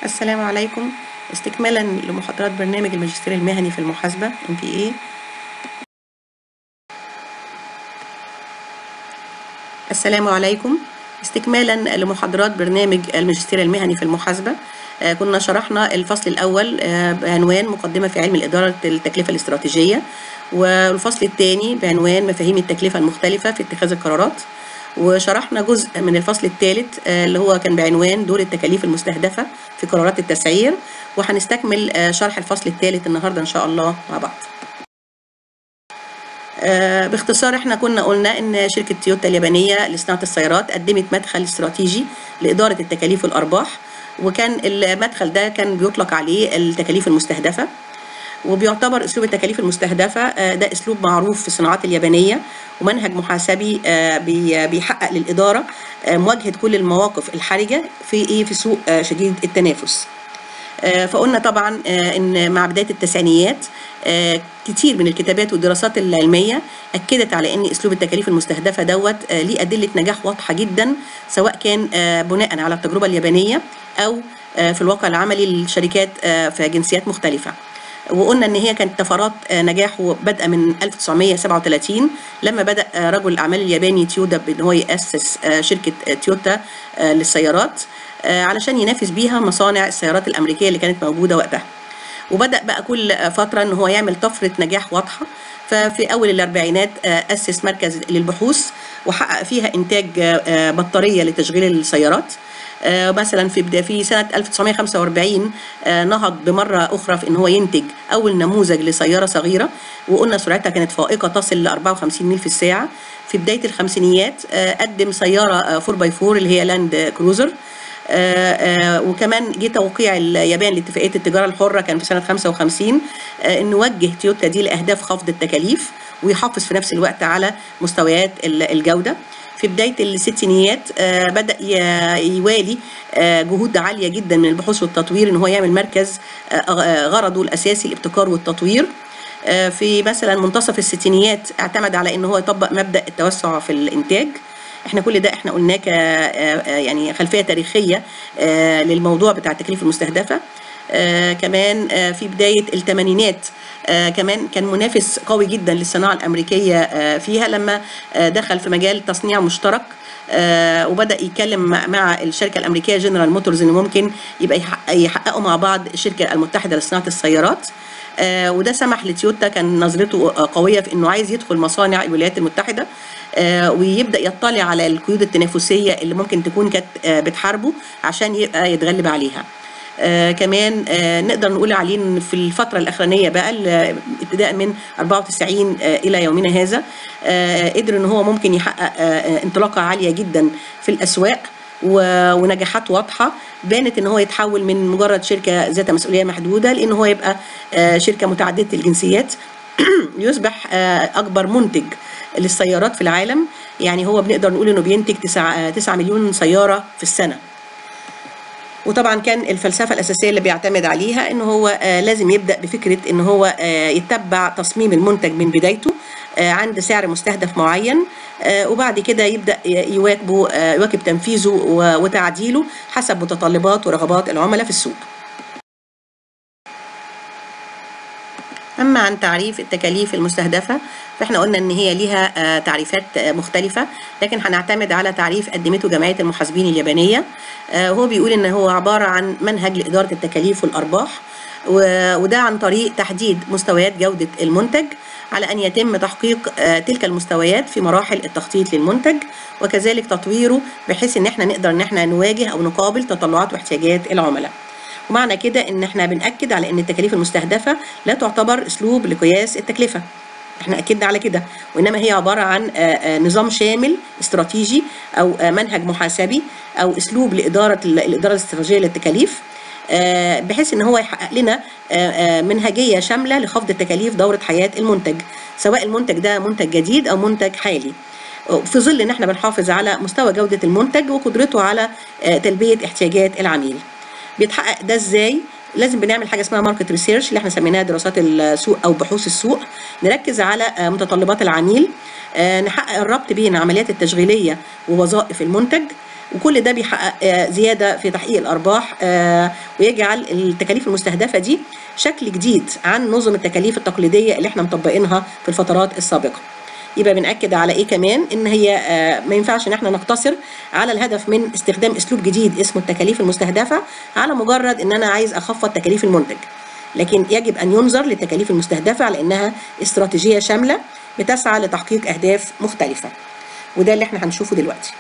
السلام عليكم استكمالا لمحاضرات برنامج الماجستير المهني في المحاسبة MPA السلام عليكم استكمالا لمحاضرات برنامج الماجستير المهني في المحاسبة آه، كنا شرحنا الفصل الأول آه، بعنوان مقدمة في علم الإدارة التكلفة الاستراتيجية والفصل الثاني بعنوان مفاهيم التكلفة المختلفة في اتخاذ القرارات وشرحنا جزء من الفصل الثالث اللي هو كان بعنوان دور التكاليف المستهدفة في قرارات التسعير وهنستكمل آه، شرح الفصل الثالث النهاردة إن شاء الله مع بعض آه، باختصار احنا كنا قلنا ان شركة تويوتا اليابانية لصناعة السيارات قدمت مدخل استراتيجي لإدارة التكاليف والأرباح وكان المدخل ده كان بيطلق عليه التكاليف المستهدفة وبيعتبر اسلوب التكاليف المستهدفه آه، ده اسلوب معروف في الصناعات اليابانيه ومنهج محاسبي آه، بي- بيحقق للاداره آه، مواجهه كل المواقف الحرجه في ايه في سوق آه، شديد التنافس آه، فقلنا طبعا آه، ان مع بدايه التسعينيات آه، كتير من الكتابات والدراسات العلميه اكدت على ان اسلوب التكاليف المستهدفه دوت آه، ليه ادله نجاح واضحه جدا سواء كان آه، بناء على التجربه اليابانيه او آه، في الواقع العملي للشركات آه، في جنسيات مختلفه وقلنا ان هي كانت طفرات آه، نجاح بادئه من 1937 لما بدا آه، رجل الاعمال الياباني تيودا بان هو ياسس آه، شركه آه، تويوتا آه، للسيارات آه، علشان ينافس بيها مصانع السيارات الامريكيه اللي كانت موجوده وقتها وبدا بقى كل آه، فتره ان هو يعمل طفره نجاح واضحه ففي اول الاربعينات آه، اسس مركز للبحوث وحقق فيها انتاج آه، آه، بطاريه لتشغيل السيارات آه، مثلا في بدا- في سنه 1945 آه، نهض بمره اخرى في ان هو ينتج اول نموذج لسياره صغيره وقلنا سرعتها كانت فائقه تصل ل 54 ميل في الساعه في بدايه الخمسينيات آه، قدم سياره 4 باي 4 اللي هي لاند كروزر آه، آه، وكمان جه توقيع اليابان لاتفاقيه التجاره الحره كان في سنه 55 آه، انه وجه تويوتا دي لاهداف خفض التكاليف ويحافظ في نفس الوقت على مستويات ال- الجوده في بدايه الستينيات آه، بدا ي- يوالي آه، جهود عاليه جدا من البحوث والتطوير ان هو يعمل مركز آه، آه، غرضه الاساسي الابتكار والتطوير آه، في مثلا منتصف الستينيات اعتمد على ان هو يطبق مبدا التوسع في الانتاج احنا كل ده احنا قلناه ك آه، آه، يعني خلفيه تاريخيه آه، للموضوع بتاع التكليف المستهدفه آه، كمان آه، في بدايه الثمانينات آه، كمان كان منافس قوي جدا للصناعه الامريكيه آه، فيها لما آه، دخل في مجال تصنيع مشترك آه، وبدا يتكلم مع- مع الشركه الامريكيه جنرال موتورز انه ممكن يبقى يحقق- يحققوا مع بعض الشركه المتحده لصناعه السيارات آه، وده سمح لتويوتا كان نظرته آه، قويه في انه عايز يدخل مصانع الولايات المتحده آه، ويبدا يطلع على القيود التنافسيه اللي ممكن تكون كانت آه، بتحاربه عشان يبقى يتغلب عليها آه كمان آه نقدر نقول عليه ان في الفتره الاخرانيه بقى ال- ابتداء من 94 آه الى يومنا هذا آه قدر ان هو ممكن يحقق آه آه، انطلاقه عاليه جدا في الاسواق و- ونجاحات واضحه بانت ان هو يتحول من مجرد شركه ذات مسؤوليه محدوده لان هو يبقى آه شركه متعدده الجنسيات يصبح آه، اكبر منتج للسيارات في العالم يعني هو بنقدر نقول انه بينتج 9 9 مليون سياره في السنه وطبعا كان الفلسفه الاساسيه اللي بيعتمد عليها ان هو آه، لازم يبدا بفكره ان هو آه، يتبع تصميم المنتج من بدايته آه، عند سعر مستهدف معين آه، وبعد كده يبدا ي- يواكبه آه، يواكب تنفيذه و- وتعديله حسب متطلبات ورغبات العملاء في السوق أما عن تعريف التكاليف المستهدفة فإحنا قلنا إن هي ليها آه، تعريفات آه، مختلفة لكن هنعتمد على تعريف قدمته جمعية المحاسبين اليابانية آه، وهو بيقول إن هو عبارة عن منهج لإدارة التكاليف والأرباح و- وده عن طريق تحديد مستويات جودة المنتج على أن يتم تحقيق آه، تلك المستويات في مراحل التخطيط للمنتج وكذلك تطويره بحيث إن إحنا نقدر إن إحنا نواجه أو نقابل تطلعات واحتياجات العملاء. ومعنى كده ان احنا بنأكد على ان التكاليف المستهدفة لا تعتبر اسلوب لقياس التكلفة احنا اكدنا على كده وانما هي عبارة عن آه، آه، نظام شامل استراتيجي او آه، منهج محاسبي او اسلوب لإدارة الإدارة الاستراتيجية للتكاليف آه، بحيث ان هو يحقق لنا آه، آه، منهجية شاملة لخفض التكاليف دورة حياة المنتج سواء المنتج ده منتج جديد او منتج حالي في ظل ان احنا بنحافظ على مستوى جودة المنتج وقدرته على آه، تلبية احتياجات العميل بيتحقق ده ازاي لازم بنعمل حاجه اسمها ماركت ريسيرش اللي احنا سميناها دراسات السوق او بحوث السوق نركز على آه، متطلبات العميل آه، نحقق الربط بين العمليات التشغيليه ووظائف المنتج وكل ده بيحقق آه، زياده في تحقيق الارباح آه، ويجعل التكاليف المستهدفه دي شكل جديد عن نظم التكاليف التقليديه اللي احنا مطبقينها في الفترات السابقه يبقى بنأكد على ايه كمان ان هي آه، ما ينفعش ان احنا نقتصر على الهدف من استخدام اسلوب جديد اسمه التكاليف المستهدفه على مجرد ان انا عايز اخفض تكاليف المنتج لكن يجب ان ينظر للتكاليف المستهدفه على انها استراتيجيه شامله بتسعى لتحقيق اهداف مختلفه وده اللي احنا هنشوفه دلوقتي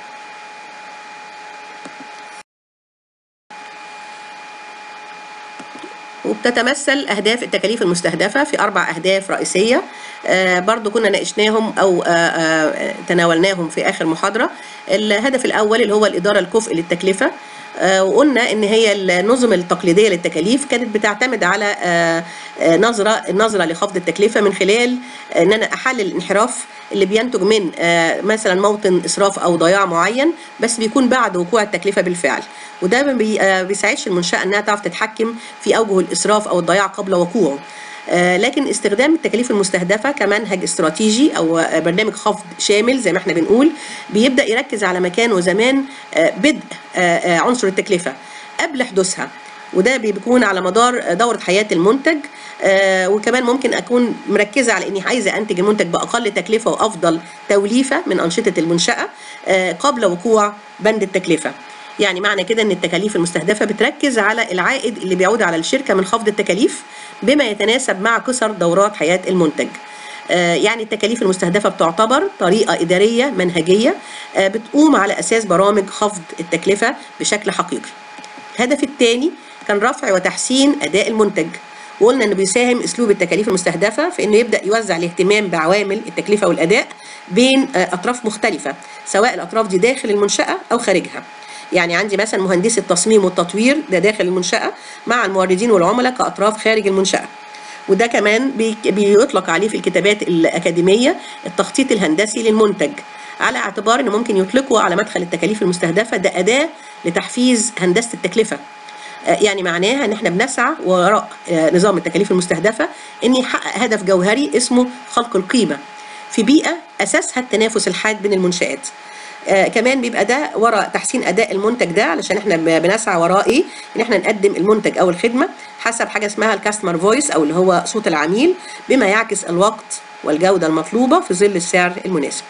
وبتتمثل أهداف التكاليف المستهدفة في أربع أهداف رئيسية آه، برضو كنا ناقشناهم أو آه، آه، تناولناهم في آخر محاضرة الهدف الأول اللي هو الإدارة الكفء للتكلفة آه، وقلنا ان هي النظم التقليديه للتكاليف كانت بتعتمد على آه، آه، نظره النظره لخفض التكلفه من خلال ان انا احلل الانحراف اللي بينتج من آه، مثلا موطن اسراف او ضياع معين بس بيكون بعد وقوع التكلفه بالفعل وده ما بي- آه، بيساعدش المنشاه انها تعرف تتحكم في اوجه الاسراف او الضياع قبل وقوعه آه، لكن استخدام التكاليف المستهدفه كمنهج استراتيجي او آه، برنامج خفض شامل زي ما احنا بنقول بيبدا يركز على مكان وزمان آه، بدء آه، آه، عنصر التكلفه قبل حدوثها وده بيكون على مدار دورة حياة المنتج آه وكمان ممكن أكون مركزة على إني عايزة أنتج المنتج بأقل تكلفة وأفضل توليفة من أنشطة المنشأة آه قبل وقوع بند التكلفة يعني معنى كده ان التكاليف المستهدفه بتركز على العائد اللي بيعود على الشركه من خفض التكاليف بما يتناسب مع قصر دورات حياه المنتج آه، يعني التكاليف المستهدفه بتعتبر طريقه اداريه منهجيه آه، بتقوم على اساس برامج خفض التكلفه بشكل حقيقي الهدف الثاني كان رفع وتحسين اداء المنتج وقلنا انه بيساهم اسلوب التكاليف المستهدفه في انه يبدا يوزع الاهتمام بعوامل التكلفه والاداء بين آه، اطراف مختلفه سواء الاطراف دي داخل المنشاه او خارجها يعني عندي مثلا مهندسي التصميم والتطوير ده داخل المنشاه مع الموردين والعملاء كاطراف خارج المنشاه وده كمان بي- بيطلق عليه في الكتابات الأكاديمية التخطيط الهندسي للمنتج على اعتبار انه ممكن يطلقوا على مدخل التكاليف المستهدفه ده اداه لتحفيز هندسه التكلفه آه، يعني معناها ان احنا بنسعى وراء آه، نظام التكاليف المستهدفه ان يحقق هدف جوهري اسمه خلق القيمه في بيئه اساسها التنافس الحاد بين المنشات آه كمان بيبقى ده وراء تحسين اداء المنتج ده علشان احنا ب- بنسعى وراء ايه ان احنا نقدم المنتج او الخدمه حسب حاجه اسمها الكاستمر فويس او اللي هو صوت العميل بما يعكس الوقت والجوده المطلوبه في ظل السعر المناسب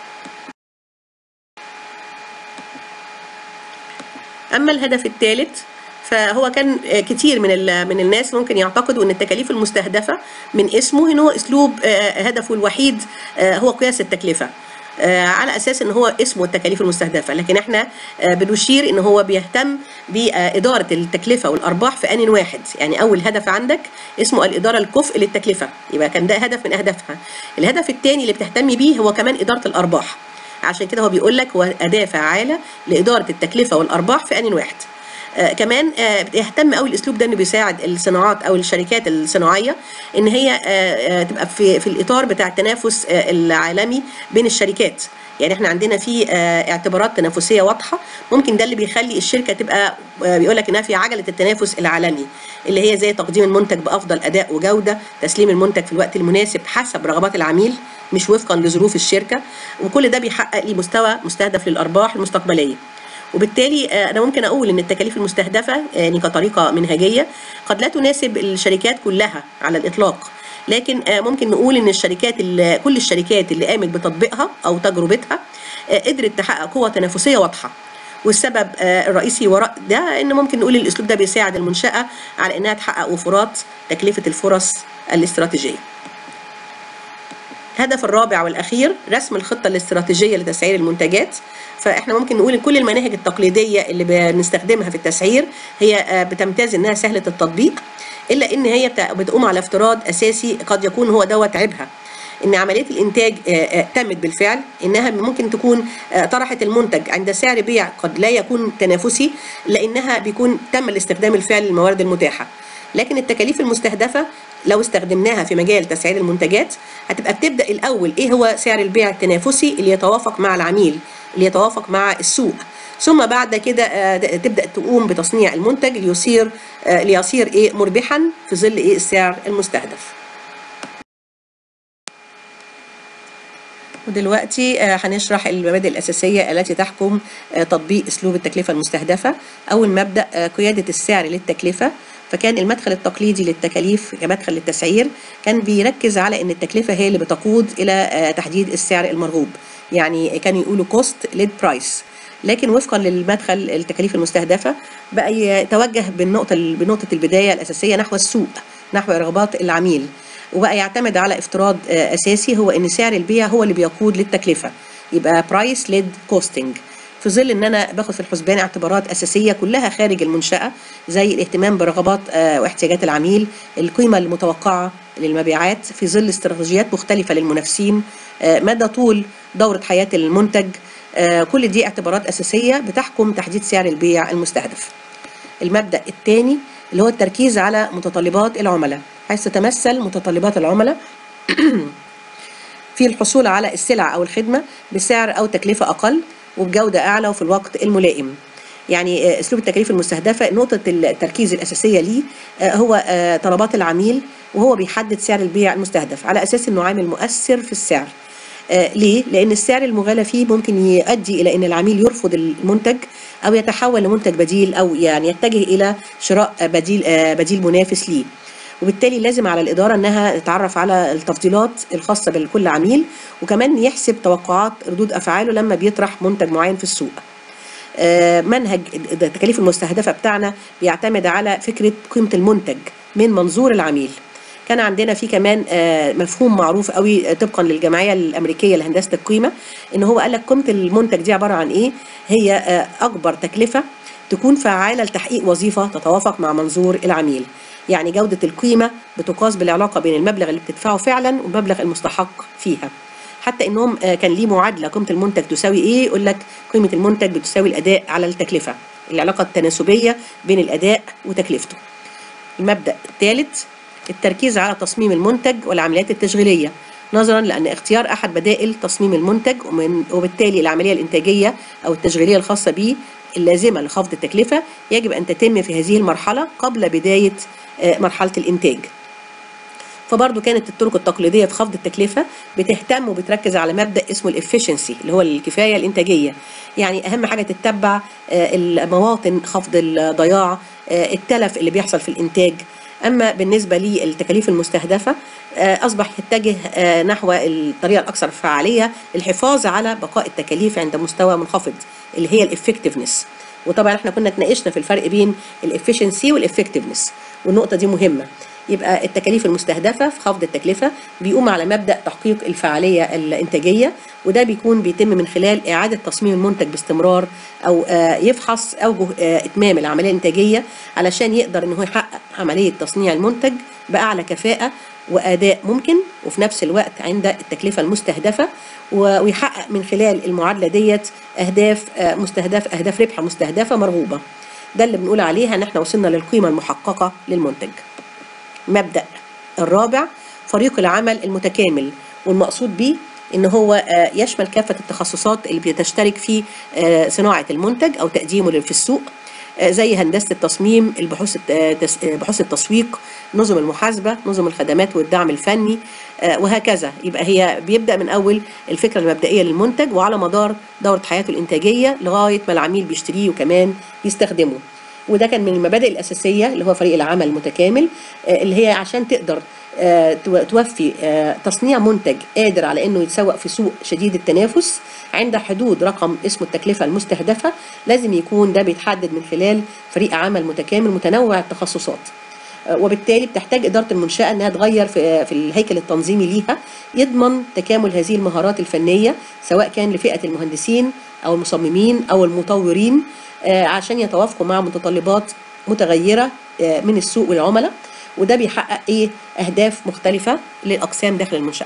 اما الهدف الثالث فهو كان آه، كتير من ال- من الناس ممكن يعتقدوا ان التكاليف المستهدفه من اسمه ان هو اسلوب آه، هدفه الوحيد آه، هو قياس التكلفه آه، على اساس ان هو اسمه التكاليف المستهدفه لكن احنا آه، بنشير ان هو بيهتم باداره التكلفه والارباح في ان واحد يعني اول هدف عندك اسمه الاداره الكفء للتكلفه يبقى كان ده هدف من اهدافها الهدف الثاني اللي بتهتمي بيه هو كمان اداره الارباح عشان كده هو بيقول لك هو اداه فعاله لاداره التكلفه والارباح في ان واحد آه كمان آه بيهتم قوي الاسلوب ده انه بيساعد الصناعات او الشركات الصناعيه ان هي آه آه تبقى في في الاطار بتاع التنافس آه العالمي بين الشركات يعني احنا عندنا في آه اعتبارات تنافسيه واضحه ممكن ده اللي بيخلي الشركه تبقى آه بيقول لك انها في عجله التنافس العالمي اللي هي زي تقديم المنتج بافضل اداء وجوده تسليم المنتج في الوقت المناسب حسب رغبات العميل مش وفقا لظروف الشركه وكل ده بيحقق لي مستوى مستهدف للارباح المستقبليه وبالتالي آه، انا ممكن اقول ان التكاليف المستهدفه آه، يعني كطريقه منهجيه قد لا تناسب الشركات كلها على الاطلاق لكن آه، ممكن نقول ان الشركات اللي كل الشركات اللي قامت بتطبيقها او تجربتها آه، قدرت تحقق قوه تنافسيه واضحه والسبب آه، الرئيسي وراء ده ان ممكن نقول الاسلوب ده بيساعد المنشاه على انها تحقق وفرات تكلفه الفرص الاستراتيجيه الهدف الرابع والأخير رسم الخطة الاستراتيجية لتسعير المنتجات فإحنا ممكن نقول إن كل المناهج التقليدية اللي بنستخدمها في التسعير هي آه، بتمتاز إنها سهلة التطبيق إلا إن هي بت- بتقوم على افتراض أساسي قد يكون هو دوت عيبها ان عمليه الانتاج آه، آه، تمت بالفعل انها ممكن تكون آه، طرحت المنتج عند سعر بيع قد لا يكون تنافسي لانها بيكون تم الاستخدام الفعلي للموارد المتاحه لكن التكاليف المستهدفه لو استخدمناها في مجال تسعير المنتجات هتبقى بتبدا الاول ايه هو سعر البيع التنافسي اللي يتوافق مع العميل اللي يتوافق مع السوق ثم بعد كده آه، د- تبدا تقوم بتصنيع المنتج ليصير آه، ليصير ايه مربحا في ظل ايه السعر المستهدف ودلوقتي آه، هنشرح المبادئ الأساسية التي تحكم آه، تطبيق أسلوب التكلفة المستهدفة أول مبدأ آه، قيادة السعر للتكلفة فكان المدخل التقليدي للتكاليف كمدخل للتسعير كان بيركز على أن التكلفة هي اللي بتقود إلى آه، تحديد السعر المرغوب يعني كانوا يقولوا كوست ليد برايس لكن وفقا للمدخل التكاليف المستهدفة بقى يتوجه بالنقطة بنقطة البداية الأساسية نحو السوق نحو رغبات العميل وبقى يعتمد على افتراض آه، اساسي هو ان سعر البيع هو اللي بيقود للتكلفه يبقى برايس ليد كوستنج في ظل ان انا باخد في الحسبان اعتبارات اساسيه كلها خارج المنشاه زي الاهتمام برغبات آه، واحتياجات العميل القيمه المتوقعه للمبيعات في ظل استراتيجيات مختلفه للمنافسين آه، مدى طول دوره حياه المنتج آه، كل دي اعتبارات اساسيه بتحكم تحديد سعر البيع المستهدف المبدأ الثاني اللي هو التركيز على متطلبات العملاء حيث تتمثل متطلبات العملاء في الحصول على السلع أو الخدمة بسعر أو تكلفة أقل وبجودة أعلى وفي الوقت الملائم يعني آه، أسلوب التكاليف المستهدفة نقطة التركيز الأساسية ليه آه، هو آه، طلبات العميل وهو بيحدد سعر البيع المستهدف على أساس أنه عامل مؤثر في السعر آه، ليه؟ لأن السعر المغالى فيه ممكن يؤدي إلى أن العميل يرفض المنتج أو يتحول لمنتج بديل أو يعني يتجه إلى شراء آه، بديل آه، بديل منافس ليه. وبالتالي لازم على الإدارة أنها تتعرف على التفضيلات الخاصة بكل عميل وكمان يحسب توقعات ردود أفعاله لما بيطرح منتج معين في السوق. آه، منهج التكاليف المستهدفة بتاعنا بيعتمد على فكرة قيمة المنتج من منظور العميل كان عندنا في كمان آه، مفهوم معروف قوي آه، طبقا للجمعية الأمريكية لهندسة القيمة إن هو قال لك قيمة المنتج دي عبارة عن إيه هي آه، أكبر تكلفة تكون فعالة لتحقيق وظيفة تتوافق مع منظور العميل يعني جودة القيمة بتقاس بالعلاقة بين المبلغ اللي بتدفعه فعلا والمبلغ المستحق فيها حتى انهم آه، كان ليه معادله قيمه المنتج تساوي ايه يقول لك قيمه المنتج بتساوي الاداء على التكلفه العلاقه التناسبيه بين الاداء وتكلفته المبدا الثالث التركيز على تصميم المنتج والعمليات التشغيليه نظرا لان اختيار احد بدائل تصميم المنتج ومن وبالتالي العمليه الانتاجيه او التشغيليه الخاصه به اللازمه لخفض التكلفه يجب ان تتم في هذه المرحله قبل بدايه آه، مرحله الانتاج فبرضه كانت الطرق التقليديه في خفض التكلفه بتهتم وبتركز على مبدا اسمه الافشنسي اللي هو الكفايه الانتاجيه يعني اهم حاجه تتبع آه، المواطن خفض الضياع آه، التلف اللي بيحصل في الانتاج اما بالنسبه للتكاليف المستهدفه آه، اصبح يتجه آه، نحو الطريقه الاكثر فعاليه للحفاظ على بقاء التكاليف عند مستوى منخفض اللي هي الافكتفنس وطبعا احنا كنا اتناقشنا في الفرق بين الافشنسي والافكتفنس والنقطه دي مهمه يبقى التكاليف المستهدفه في خفض التكلفه بيقوم على مبدا تحقيق الفعاليه الانتاجيه وده بيكون بيتم من خلال اعاده تصميم المنتج باستمرار او آه، يفحص اوجه آه، اتمام العمليه الانتاجيه علشان يقدر ان هو يحقق عمليه تصنيع المنتج باعلى كفاءه واداء ممكن وفي نفس الوقت عند التكلفه المستهدفه و- ويحقق من خلال المعادله ديت اهداف آه، مستهدف اهداف ربح مستهدفه مرغوبه ده اللي بنقول عليها ان احنا وصلنا للقيمه المحققه للمنتج مبدأ الرابع فريق العمل المتكامل والمقصود به ان هو آه، يشمل كافه التخصصات اللي بتشترك في آه، صناعه المنتج او تقديمه في السوق آه، زي هندسه التصميم البحوث الت- آه، تس- آه، بحوث التسويق نظم المحاسبه نظم الخدمات والدعم الفني آه، وهكذا يبقى هي بيبدا من اول الفكره المبدئيه للمنتج وعلى مدار دوره حياته الانتاجيه لغايه ما العميل بيشتريه وكمان يستخدمه وده كان من المبادئ الأساسية اللي هو فريق العمل المتكامل آه، اللي هي عشان تقدر آه، تو- توفي آه، تصنيع منتج قادر على انه يتسوق في سوق شديد التنافس عند حدود رقم اسمه التكلفة المستهدفة لازم يكون ده بيتحدد من خلال فريق عمل متكامل متنوع التخصصات آه، وبالتالي بتحتاج إدارة المنشأة أنها تغير في في الهيكل التنظيمي ليها يضمن تكامل هذه المهارات الفنية سواء كان لفئة المهندسين أو المصممين أو المطورين آه، عشان يتوافقوا مع متطلبات متغيرة آه، من السوق والعملاء وده بيحقق ايه اهداف مختلفة للاقسام داخل المنشأة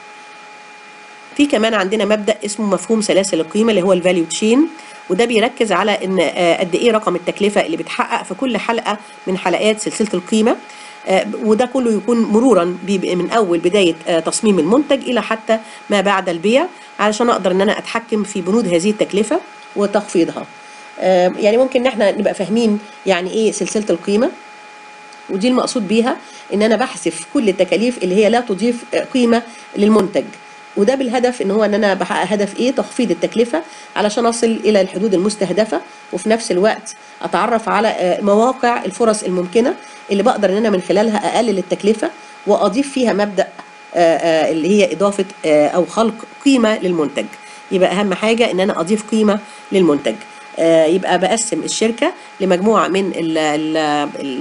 في كمان عندنا مبدا اسمه مفهوم سلاسل القيمه اللي هو الفاليو تشين وده بيركز على ان آه، قد ايه رقم التكلفه اللي بتحقق في كل حلقه من حلقات سلسله القيمه آه، وده كله يكون مرورا بي- من اول بدايه آه، تصميم المنتج الى حتى ما بعد البيع علشان اقدر ان انا اتحكم في بنود هذه التكلفه وتخفيضها آه، يعني ممكن ان احنا نبقى فاهمين يعني ايه سلسله القيمه ودي المقصود بيها ان انا بحذف كل التكاليف اللي هي لا تضيف آه، قيمه للمنتج وده بالهدف ان هو ان انا بحقق هدف ايه تخفيض التكلفه علشان اصل الى الحدود المستهدفه وفي نفس الوقت اتعرف على آه، مواقع الفرص الممكنه اللي بقدر ان انا من خلالها اقلل التكلفه واضيف فيها مبدا آه، آه، اللي هي اضافه آه، او خلق قيمه للمنتج يبقى اهم حاجه ان انا اضيف قيمه للمنتج آه، يبقى بقسم الشركه لمجموعه من ال ال ال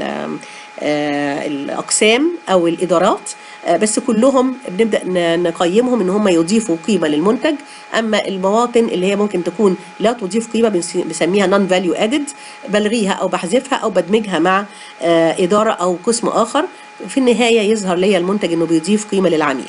آه، الاقسام او الادارات آه، بس كلهم بنبدا ن- نقيمهم ان هم يضيفوا قيمه للمنتج اما المواطن اللي هي ممكن تكون لا تضيف قيمه بنس- بنسميها نون فاليو ادد بلغيها او بحذفها او بدمجها مع آه، اداره او قسم اخر في النهايه يظهر ليا المنتج انه بيضيف قيمه للعميل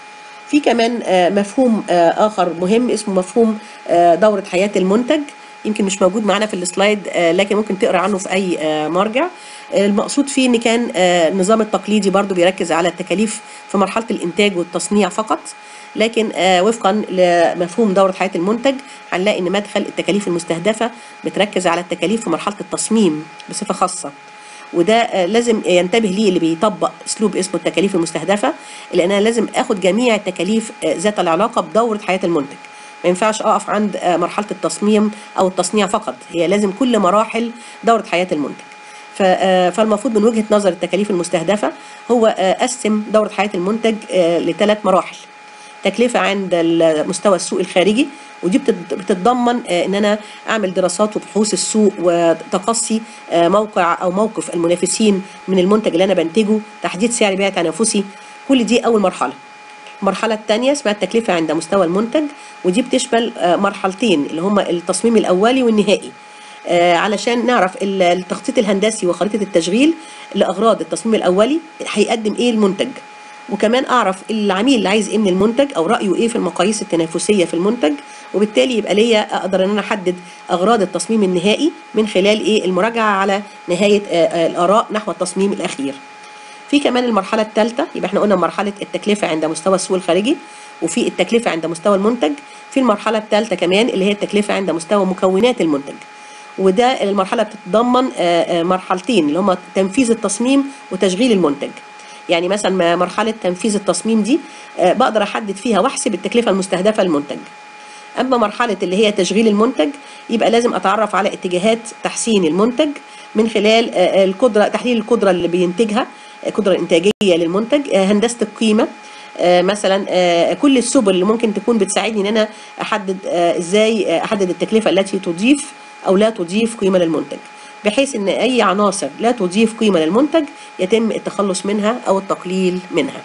في كمان آه، مفهوم آه، اخر مهم اسمه مفهوم آه، دوره حياه المنتج يمكن مش موجود معانا في السلايد آه، لكن ممكن تقرا عنه في اي آه، مرجع آه، المقصود فيه ان كان آه، النظام التقليدي برضو بيركز على التكاليف في مرحله الانتاج والتصنيع فقط لكن آه، وفقا لمفهوم دوره حياه المنتج هنلاقي ان مدخل التكاليف المستهدفه بتركز على التكاليف في مرحله التصميم بصفه خاصه وده آه، لازم ينتبه ليه اللي بيطبق اسلوب اسمه التكاليف المستهدفه لان انا لازم اخد جميع التكاليف آه، ذات العلاقه بدوره حياه المنتج ما ينفعش اقف عند آه، مرحله التصميم او التصنيع فقط هي لازم كل مراحل دوره حياه المنتج ف- آه، فالمفروض من وجهه نظر التكاليف المستهدفه هو آه، قسم دوره حياه المنتج آه، لثلاث مراحل تكلفة عند ال- مستوى السوق الخارجي ودي بتت- بتتضمن آه، ان انا اعمل دراسات وبحوث السوق وتقصي آه، موقع او موقف المنافسين من المنتج اللي انا بنتجه تحديد سعر بيع تنافسي كل دي اول مرحله المرحلة الثانية اسمها التكلفة عند مستوى المنتج ودي بتشمل آه، مرحلتين اللي هما التصميم الأولي والنهائي آه، علشان نعرف ال- التخطيط الهندسي وخريطة التشغيل لأغراض التصميم الأولي هيقدم إيه المنتج وكمان أعرف العميل اللي عايز إيه من المنتج أو رأيه إيه في المقاييس التنافسية في المنتج وبالتالي يبقى ليا أقدر إن أنا أحدد أغراض التصميم النهائي من خلال إيه المراجعة على نهاية آه، آه، الآراء نحو التصميم الأخير في كمان المرحلة الثالثة يبقى احنا قلنا مرحلة التكلفة عند مستوى السوق الخارجي وفي التكلفة عند مستوى المنتج في المرحلة الثالثة كمان اللي هي التكلفة عند مستوى مكونات المنتج وده المرحلة بتتضمن آه، آه، مرحلتين اللي هما تنفيذ التصميم وتشغيل المنتج يعني مثلا ما- مرحلة تنفيذ التصميم دي آه، بقدر أحدد فيها وأحسب التكلفة المستهدفة للمنتج اما مرحله اللي هي تشغيل المنتج يبقى لازم اتعرف على اتجاهات تحسين المنتج من خلال آه، القدره تحليل القدره اللي بينتجها آه، القدره الانتاجيه للمنتج آه، هندسه القيمه آه، مثلا آه، كل السبل اللي ممكن تكون بتساعدني ان انا احدد آه، ازاي آه، احدد التكلفه التي تضيف او لا تضيف قيمه للمنتج بحيث ان اي عناصر لا تضيف قيمه للمنتج يتم التخلص منها او التقليل منها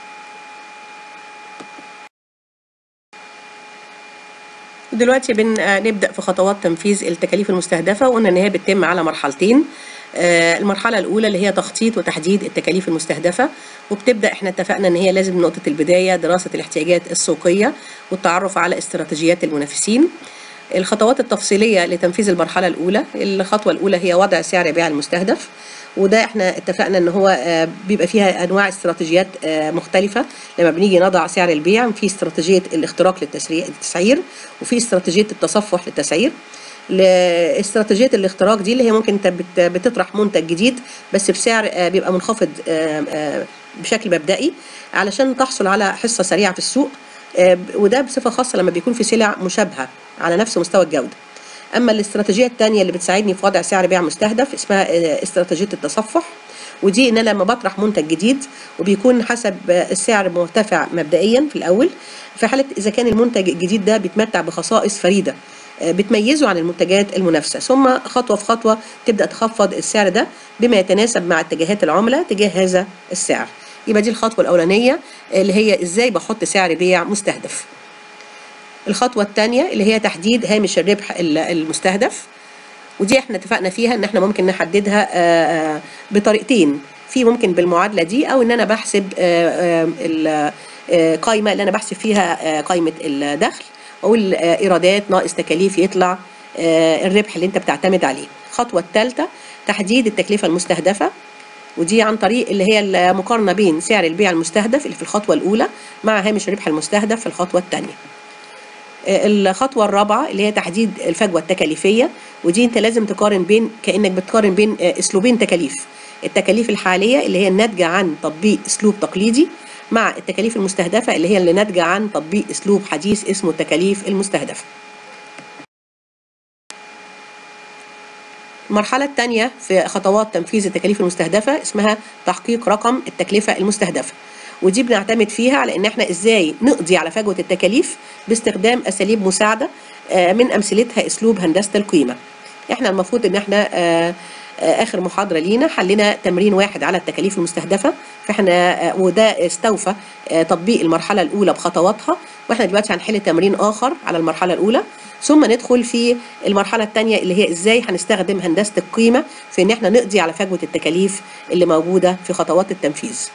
دلوقتي بنبدأ في خطوات تنفيذ التكاليف المستهدفة وقلنا إن هي بتتم على مرحلتين آه، المرحلة الأولى اللي هي تخطيط وتحديد التكاليف المستهدفة وبتبدأ احنا اتفقنا إن هي لازم نقطة البداية دراسة الاحتياجات السوقية والتعرف على استراتيجيات المنافسين الخطوات التفصيلية لتنفيذ المرحلة الأولى الخطوة الأولى هي وضع سعر بيع المستهدف وده احنا اتفقنا ان هو آه، بيبقى فيها انواع استراتيجيات آه، مختلفه لما بنيجي نضع سعر البيع في استراتيجيه الاختراق للتسريع- للتسعير وفي استراتيجيه التصفح للتسعير ل- استراتيجيه الاختراق دي اللي هي ممكن انت بت- بتطرح منتج جديد بس بسعر آه، بيبقى منخفض آه، آه، بشكل مبدئي علشان تحصل على حصه سريعه في السوق آه، وده بصفه خاصه لما بيكون في سلع مشابهه على نفس مستوى الجوده اما الاستراتيجيه الثانيه اللي بتساعدني في وضع سعر بيع مستهدف اسمها آه، استراتيجيه التصفح ودي ان انا لما بطرح منتج جديد وبيكون حسب آه، السعر مرتفع مبدئيا في الاول في حاله اذا كان المنتج الجديد ده بيتمتع بخصائص فريده آه، بتميزه عن المنتجات المنافسه ثم خطوه في خطوه تبدا تخفض السعر ده بما يتناسب مع اتجاهات العملاء تجاه هذا السعر يبقى دي الخطوه الاولانيه اللي هي ازاي بحط سعر بيع مستهدف الخطوة الثانية اللي هي تحديد هامش الربح ال- المستهدف ودي احنا اتفقنا فيها ان احنا ممكن نحددها آه، آه، بطريقتين في ممكن بالمعادلة دي او ان انا بحسب آه، آه، ال- آه، قائمة اللي انا بحسب فيها آه، قائمة الدخل واقول آه، ايرادات ناقص تكاليف يطلع آه، الربح اللي انت بتعتمد عليه الخطوة الثالثة تحديد التكلفة المستهدفة ودي عن طريق اللي هي المقارنة بين سعر البيع المستهدف اللي في الخطوة الأولى مع هامش الربح المستهدف في الخطوة الثانية الخطوة الرابعة اللي هي تحديد الفجوة التكاليفية ودي انت لازم تقارن بين كأنك بتقارن بين آه، اسلوبين تكاليف التكاليف الحالية اللي هي الناتجة عن تطبيق اسلوب تقليدي مع التكاليف المستهدفة اللي هي اللي ناتجة عن تطبيق أسلوب حديث اسمه التكاليف المستهدفة المرحلة الثانية في خطوات تنفيذ التكاليف المستهدفة اسمها تحقيق رقم التكلفة المستهدفة ودي بنعتمد فيها على ان احنا ازاي نقضي على فجوة التكاليف باستخدام اساليب مساعدة من امثلتها اسلوب هندسة القيمة احنا المفروض ان احنا اخر محاضره لينا حلينا تمرين واحد على التكاليف المستهدفه فاحنا وده استوفى تطبيق المرحله الاولى بخطواتها واحنا دلوقتي هنحل تمرين اخر على المرحله الاولى ثم ندخل في المرحله الثانيه اللي هي ازاي هنستخدم هندسه القيمه في ان احنا نقضي على فجوه التكاليف اللي موجوده في خطوات التنفيذ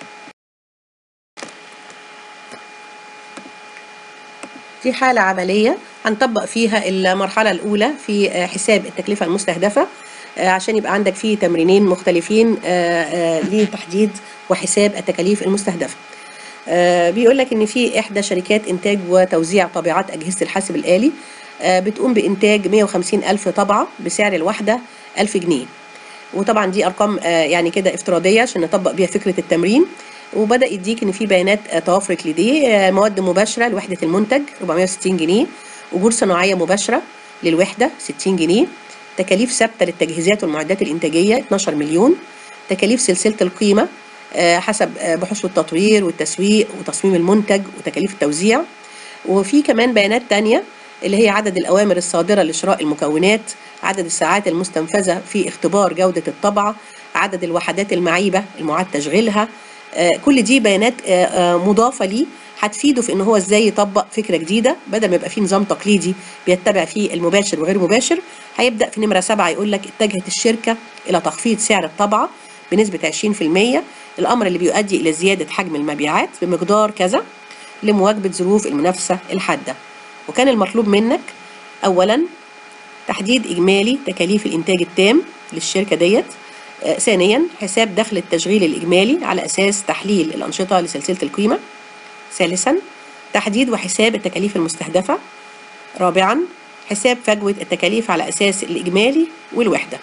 في حالة عملية هنطبق فيها المرحلة الأولى في حساب التكلفة المستهدفة عشان يبقى عندك فيه تمرينين مختلفين لتحديد وحساب التكاليف المستهدفة بيقول لك ان في احدى شركات انتاج وتوزيع طابعات اجهزه الحاسب الالي بتقوم بانتاج 150 الف طبعه بسعر الواحده 1000 جنيه وطبعا دي ارقام يعني كده افتراضيه عشان نطبق بيها فكره التمرين وبدا يديك ان في بيانات توافرت لدي مواد مباشره لوحده المنتج 460 جنيه اجور صناعيه مباشره للوحده 60 جنيه تكاليف ثابته للتجهيزات والمعدات الانتاجيه 12 مليون تكاليف سلسله القيمه حسب بحوث التطوير والتسويق وتصميم المنتج وتكاليف التوزيع وفي كمان بيانات تانية اللي هي عدد الأوامر الصادرة لشراء المكونات عدد الساعات المستنفذة في اختبار جودة الطبعة عدد الوحدات المعيبة المعاد تشغيلها كل دي بيانات مضافة ليه هتفيده في ان هو ازاي يطبق فكره جديده بدل ما يبقى فيه نظام تقليدي بيتبع فيه المباشر وغير مباشر هيبدا في نمره سبعه يقول لك اتجهت الشركه الى تخفيض سعر الطبعه بنسبه 20% الامر اللي بيؤدي الى زياده حجم المبيعات بمقدار كذا لمواجبه ظروف المنافسه الحاده وكان المطلوب منك اولا تحديد اجمالي تكاليف الانتاج التام للشركه ديت آه ثانيا حساب دخل التشغيل الاجمالي على اساس تحليل الانشطه لسلسله القيمه ثالثا تحديد وحساب التكاليف المستهدفه رابعا حساب فجوه التكاليف على اساس الاجمالي والوحده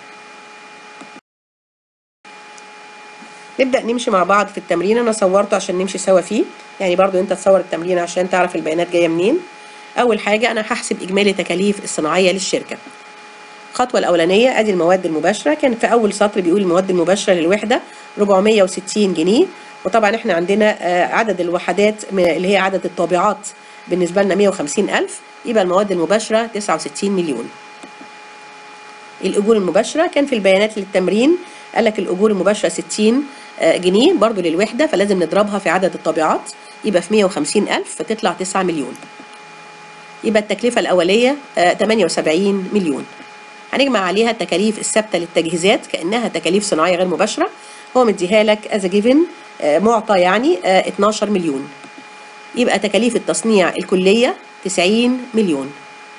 نبدا نمشي مع بعض في التمرين انا صورته عشان نمشي سوا فيه يعني برضو انت تصور التمرين عشان تعرف البيانات جايه منين اول حاجه انا هحسب اجمالي تكاليف الصناعيه للشركه الخطوه الاولانيه ادي المواد المباشره كان في اول سطر بيقول المواد المباشره للوحده 460 جنيه وطبعا احنا عندنا عدد الوحدات اللي هي عدد الطابعات بالنسبه لنا 150 الف يبقى المواد المباشره 69 مليون الاجور المباشره كان في البيانات للتمرين قال لك الاجور المباشره 60 جنيه برضو للوحده فلازم نضربها في عدد الطابعات يبقى في 150 الف فتطلع 9 مليون يبقى التكلفه الاوليه 78 مليون هنجمع عليها التكاليف الثابته للتجهيزات كانها تكاليف صناعيه غير مباشره هو مديها لك از جيفن معطى يعني 12 مليون يبقى تكاليف التصنيع الكليه 90 مليون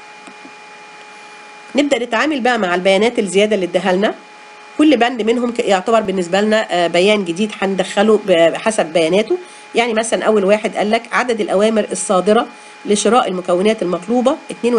نبدا نتعامل بقى مع البيانات الزياده اللي اداها لنا كل بند منهم يعتبر بالنسبه لنا بيان جديد هندخله بحسب بياناته يعني مثلا اول واحد قال لك عدد الاوامر الصادره لشراء المكونات المطلوبه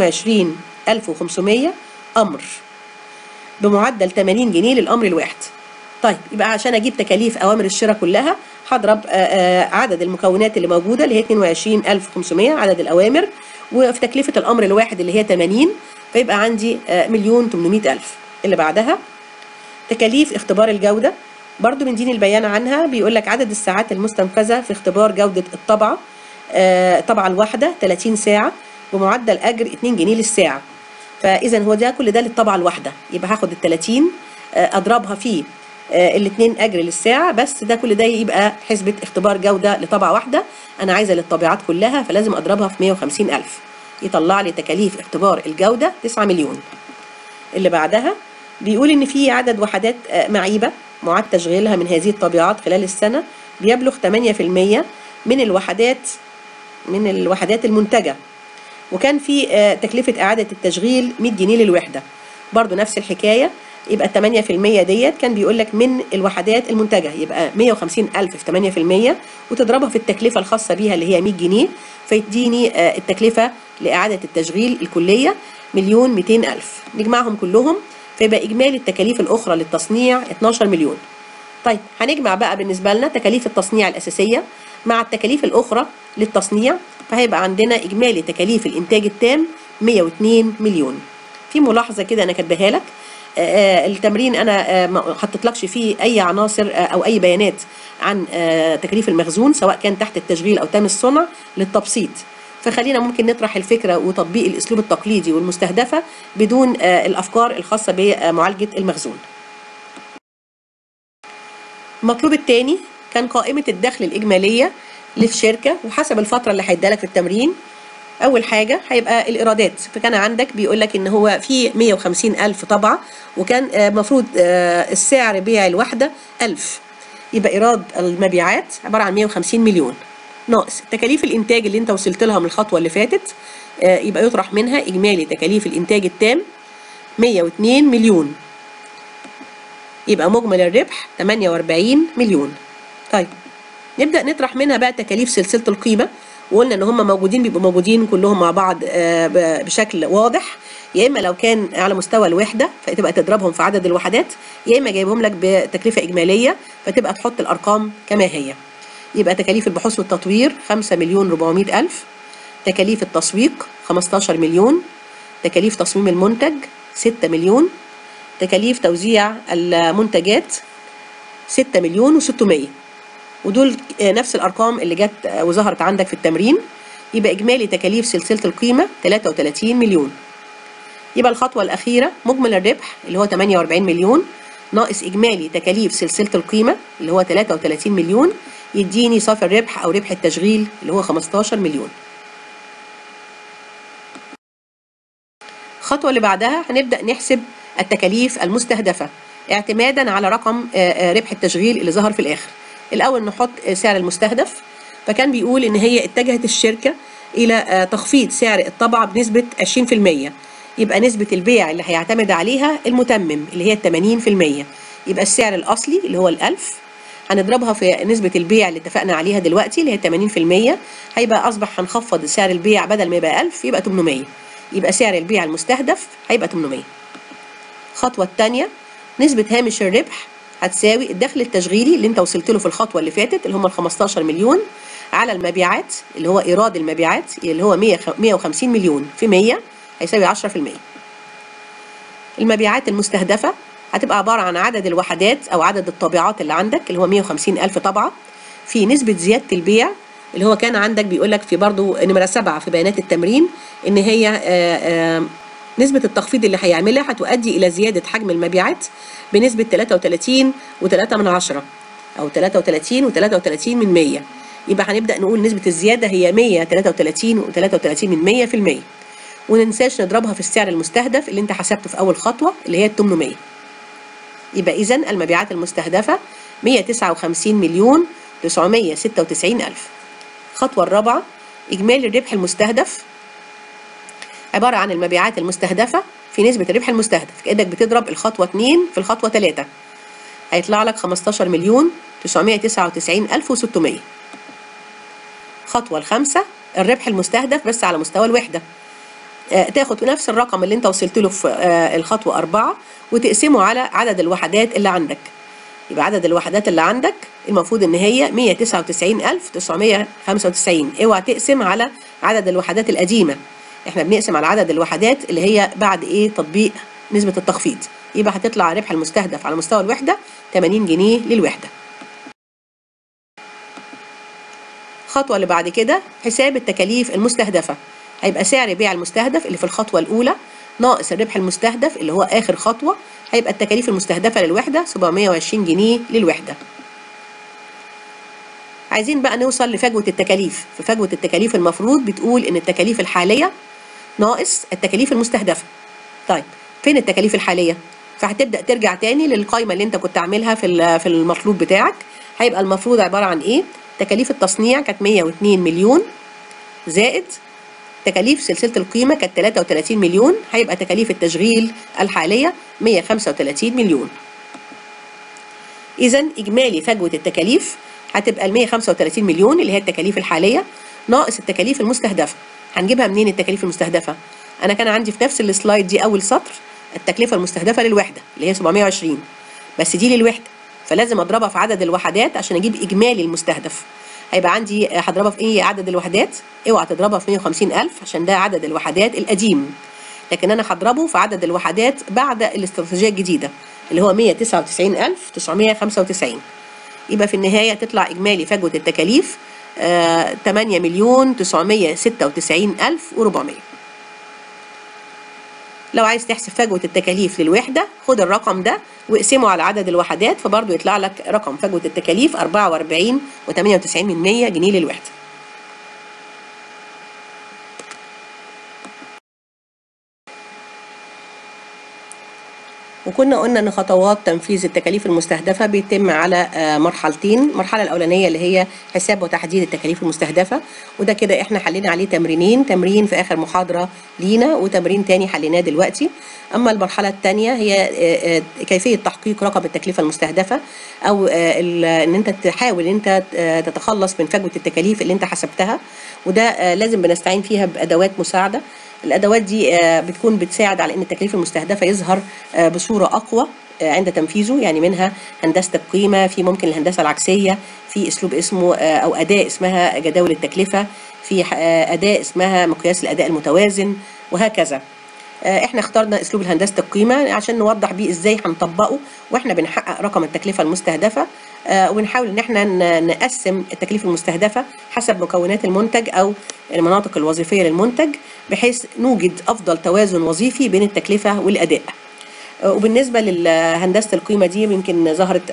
22500 امر بمعدل 80 جنيه للامر الواحد طيب يبقى عشان اجيب تكاليف اوامر الشراء كلها هضرب عدد المكونات اللي موجوده اللي هي 22500 عدد الاوامر وفي تكلفه الامر الواحد اللي هي 80 فيبقى عندي مليون 800 الف اللي بعدها تكاليف اختبار الجودة برضو من دين البيان عنها بيقول لك عدد الساعات المستنفذة في اختبار جودة الطبعة آه الطبعة الواحدة 30 ساعة بمعدل أجر 2 جنيه للساعة فإذا هو ده كل ده للطبعة الواحدة يبقى هاخد ال 30 آه أضربها في آه الاثنين أجر للساعة بس ده كل ده يبقى حسبة اختبار جودة لطبعة واحدة أنا عايزة للطبيعات كلها فلازم أضربها في 150 ألف يطلع لي تكاليف اختبار الجودة 9 مليون اللي بعدها بيقول ان في عدد وحدات معيبه معاد تشغيلها من هذه الطبيعات خلال السنه بيبلغ 8% من الوحدات من الوحدات المنتجه وكان في تكلفه اعاده التشغيل 100 جنيه للوحده برضو نفس الحكايه يبقى ال 8% ديت كان بيقول لك من الوحدات المنتجه يبقى 150 الف في 8% وتضربها في التكلفه الخاصه بيها اللي هي 100 جنيه فيديني التكلفه لاعاده التشغيل الكليه مليون 200 الف نجمعهم كلهم فيبقى اجمالي التكاليف الاخرى للتصنيع 12 مليون طيب هنجمع بقى بالنسبه لنا تكاليف التصنيع الاساسيه مع التكاليف الأخرى للتصنيع فهيبقى عندنا إجمالي تكاليف الإنتاج التام 102 مليون في ملاحظة كده أنا كاتباها لك آه، التمرين انا آه، ما حطيتلكش فيه اي عناصر آه، او اي بيانات عن آه، تكاليف المخزون سواء كان تحت التشغيل او تام الصنع للتبسيط فخلينا ممكن نطرح الفكره وتطبيق الاسلوب التقليدي والمستهدفه بدون آه، الافكار الخاصه بمعالجه المخزون المطلوب الثاني كان قائمه الدخل الاجماليه للشركه وحسب الفتره اللي هيديها لك في التمرين اول حاجه هيبقى الايرادات فكان عندك بيقول لك ان هو في 150 الف طبعه وكان المفروض السعر بيع الواحده 1000 يبقى ايراد المبيعات عباره عن 150 مليون ناقص تكاليف الانتاج اللي انت وصلت لها من الخطوه اللي فاتت آه، يبقى يطرح منها اجمالي تكاليف الانتاج التام 102 مليون يبقى مجمل الربح 48 مليون طيب نبدا نطرح منها بقى تكاليف سلسله القيمه وقلنا ان هم موجودين بيبقوا موجودين كلهم مع بعض آه، ب- بشكل واضح يا اما لو كان على مستوى الوحده فتبقى تضربهم في عدد الوحدات يا اما جايبهم لك بتكلفه اجماليه فتبقى تحط الارقام كما هي يبقى تكاليف البحوث والتطوير 5 مليون 400 الف تكاليف التسويق 15 مليون تكاليف تصميم المنتج 6 مليون تكاليف توزيع المنتجات 6 مليون و600 ودول آه، نفس الارقام اللي جت آه، وظهرت عندك في التمرين يبقى اجمالي تكاليف سلسله القيمه 33 مليون يبقى الخطوه الاخيره مجمل الربح اللي هو 48 مليون ناقص اجمالي تكاليف سلسله القيمه اللي هو 33 مليون يديني صافي الربح او ربح التشغيل اللي هو 15 مليون الخطوة اللي بعدها هنبدأ نحسب التكاليف المستهدفة اعتمادا على رقم آه، آه، ربح التشغيل اللي ظهر في الآخر الأول نحط آه، سعر المستهدف فكان بيقول إن هي اتجهت الشركة إلى آه، تخفيض سعر الطبعة بنسبة 20% يبقى نسبة البيع اللي هيعتمد عليها المتمم اللي هي 80% يبقى السعر الأصلي اللي هو الألف هنضربها في نسبة البيع اللي اتفقنا عليها دلوقتي اللي هي 80% هيبقى أصبح هنخفض سعر البيع بدل ما يبقى 1000 يبقى 800 يبقى سعر البيع المستهدف هيبقى 800 الخطوة الثانية نسبة هامش الربح هتساوي الدخل التشغيلي اللي انت وصلت له في الخطوة اللي فاتت اللي هم ال 15 مليون على المبيعات اللي هو إيراد المبيعات اللي هو 100 150 مليون في 100 هيساوي 10% المبيعات المستهدفة هتبقى عبارة عن عدد الوحدات أو عدد الطابعات اللي عندك اللي هو 150 ألف طبعة في نسبة زيادة البيع اللي هو كان عندك بيقول لك في برضو نمرة سبعة في بيانات التمرين إن هي آه، آه، نسبة التخفيض اللي هيعملها هتؤدي إلى زيادة حجم المبيعات بنسبة 33 و3 من عشرة أو 33 و33 من 100 يبقى هنبدأ نقول نسبة الزيادة هي 133 و33 من 100 في المية وننساش نضربها في السعر المستهدف اللي انت حسبته في أول خطوة اللي هي ال 800 يبقى إذا المبيعات المستهدفة 159 مليون 996 ألف الخطوة الرابعة إجمالي الربح المستهدف عبارة عن المبيعات المستهدفة في نسبة الربح المستهدف كأنك بتضرب الخطوة 2 في الخطوة 3 هيطلع لك 15 مليون 999 ألف و600 الخطوة الخامسة الربح المستهدف بس على مستوى الوحدة آه، تاخد نفس الرقم اللي انت وصلت له في آه، الخطوة أربعة وتقسمه على عدد الوحدات اللي عندك يبقى عدد الوحدات اللي عندك المفروض ان هي 199995 اوعى تقسم على عدد الوحدات القديمة احنا بنقسم على عدد الوحدات اللي هي بعد ايه تطبيق نسبة التخفيض يبقى هتطلع الربح المستهدف على مستوى الوحدة 80 جنيه للوحدة الخطوة اللي بعد كده حساب التكاليف المستهدفة هيبقى سعر بيع المستهدف اللي في الخطوة الأولى ناقص الربح المستهدف اللي هو آخر خطوة هيبقى التكاليف المستهدفة للوحدة 720 جنيه للوحدة عايزين بقى نوصل لفجوة التكاليف في فجوة التكاليف المفروض بتقول إن التكاليف الحالية ناقص التكاليف المستهدفة طيب فين التكاليف الحالية فهتبدأ ترجع تاني للقائمة اللي انت كنت عاملها في ال- في المطلوب بتاعك هيبقى المفروض عبارة عن ايه تكاليف التصنيع كانت 102 مليون زائد تكاليف سلسلة القيمة كانت 33 مليون هيبقى تكاليف التشغيل الحالية 135 مليون إذا إجمالي فجوة التكاليف هتبقى ال 135 مليون اللي هي التكاليف الحالية ناقص التكاليف المستهدفة هنجيبها منين التكاليف المستهدفة؟ أنا كان عندي في نفس السلايد دي أول سطر التكلفة المستهدفة للوحدة اللي هي 720 بس دي للوحدة فلازم أضربها في عدد الوحدات عشان أجيب إجمالي المستهدف هيبقى عندي هضربها في ايه عدد الوحدات اوعى تضربها في 150 الف عشان ده عدد الوحدات القديم لكن انا هضربه في عدد الوحدات بعد الاستراتيجيه الجديده اللي هو 199995 يبقى في النهايه تطلع اجمالي فجوه التكاليف آه 8 مليون 996 الف و400 لو عايز تحسب فجوة التكاليف للوحدة خد الرقم ده واقسمه على عدد الوحدات فبرضه يطلع لك رقم فجوة التكاليف 44 و98 من 100 جنيه للوحدة وكنا قلنا ان خطوات تنفيذ التكاليف المستهدفه بيتم على مرحلتين المرحله الاولانيه اللي هي حساب وتحديد التكاليف المستهدفه وده كده احنا حلينا عليه تمرينين تمرين في اخر محاضره لينا وتمرين تاني حليناه دلوقتي اما المرحله الثانيه هي كيفيه تحقيق رقم التكلفه المستهدفه او ان انت تحاول ان انت تتخلص من فجوه التكاليف اللي انت حسبتها وده لازم بنستعين فيها بادوات مساعده الادوات دي بتكون بتساعد على ان التكليف المستهدفه يظهر بصوره اقوى عند تنفيذه يعني منها هندسه القيمه في ممكن الهندسه العكسيه في اسلوب اسمه او اداه اسمها جداول التكلفه في اداه اسمها مقياس الاداء المتوازن وهكذا احنا اخترنا اسلوب هندسه القيمه عشان نوضح بيه ازاي هنطبقه واحنا بنحقق رقم التكلفه المستهدفه ونحاول ان احنا نقسم التكلفه المستهدفه حسب مكونات المنتج او المناطق الوظيفيه للمنتج بحيث نوجد افضل توازن وظيفي بين التكلفه والاداء وبالنسبه لهندسه القيمه دي يمكن ظهرت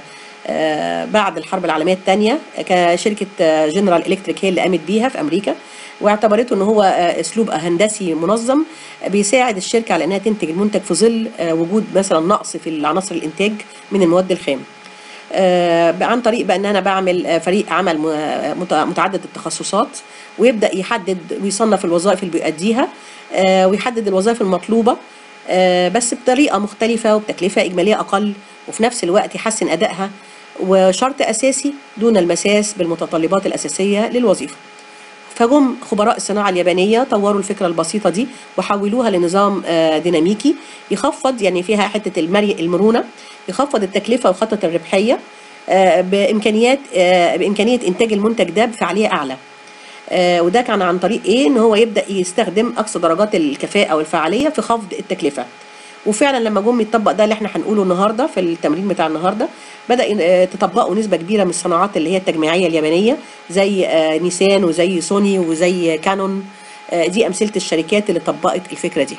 بعد الحرب العالميه الثانيه كشركه جنرال الكتريك هي اللي قامت بيها في امريكا واعتبرته ان هو اسلوب هندسي منظم بيساعد الشركه على انها تنتج المنتج في ظل وجود مثلا نقص في عناصر الانتاج من المواد الخام عن طريق بقى ان انا بعمل فريق عمل متعدد التخصصات ويبدا يحدد ويصنف الوظائف اللي بيؤديها ويحدد الوظائف المطلوبه بس بطريقه مختلفه وبتكلفه اجماليه اقل وفي نفس الوقت يحسن ادائها وشرط اساسي دون المساس بالمتطلبات الاساسيه للوظيفه فجم خبراء الصناعة اليابانية طوروا الفكرة البسيطة دي وحولوها لنظام ديناميكي يخفض يعني فيها حتة المرونة يخفض التكلفة وخطة الربحية بإمكانيات بإمكانية إنتاج المنتج ده بفعالية أعلى وده كان عن طريق إيه؟ إن هو يبدأ يستخدم أقصى درجات الكفاءة والفعالية في خفض التكلفة وفعلا لما جم يتطبق ده اللي احنا هنقوله النهارده في التمرين بتاع النهارده بدا تطبقوا نسبه كبيره من الصناعات اللي هي التجميعيه اليابانيه زي نيسان وزي سوني وزي كانون دي امثله الشركات اللي طبقت الفكره دي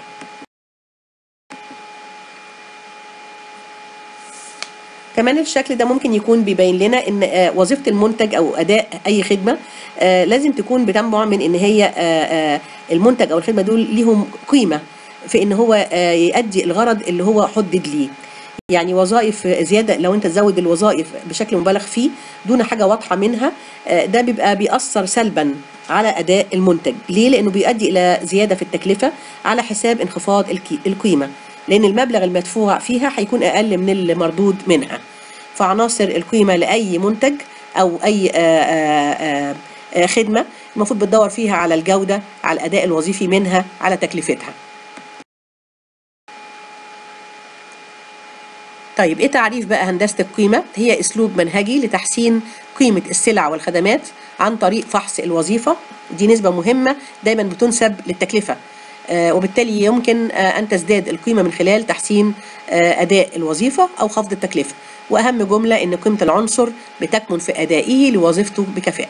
كمان الشكل ده ممكن يكون بيبين لنا ان وظيفه المنتج او اداء اي خدمه لازم تكون بتنبع من ان هي المنتج او الخدمه دول ليهم قيمه في ان هو يؤدي الغرض اللي هو حدد ليه يعني وظائف زياده لو انت تزود الوظائف بشكل مبالغ فيه دون حاجه واضحه منها ده بيبقى بيأثر سلبا على اداء المنتج ليه لانه بيؤدي الى زياده في التكلفه على حساب انخفاض القيمه لان المبلغ المدفوع فيها هيكون اقل من المردود منها فعناصر القيمه لاي منتج او اي آآ آآ خدمه المفروض بتدور فيها على الجوده على الاداء الوظيفي منها على تكلفتها طيب ايه تعريف بقى هندسه القيمه هي اسلوب منهجي لتحسين قيمه السلع والخدمات عن طريق فحص الوظيفه دي نسبه مهمه دايما بتنسب للتكلفه آه وبالتالي يمكن آه ان تزداد القيمه من خلال تحسين آه اداء الوظيفه او خفض التكلفه واهم جمله ان قيمه العنصر بتكمن في ادائه لوظيفته بكفاءه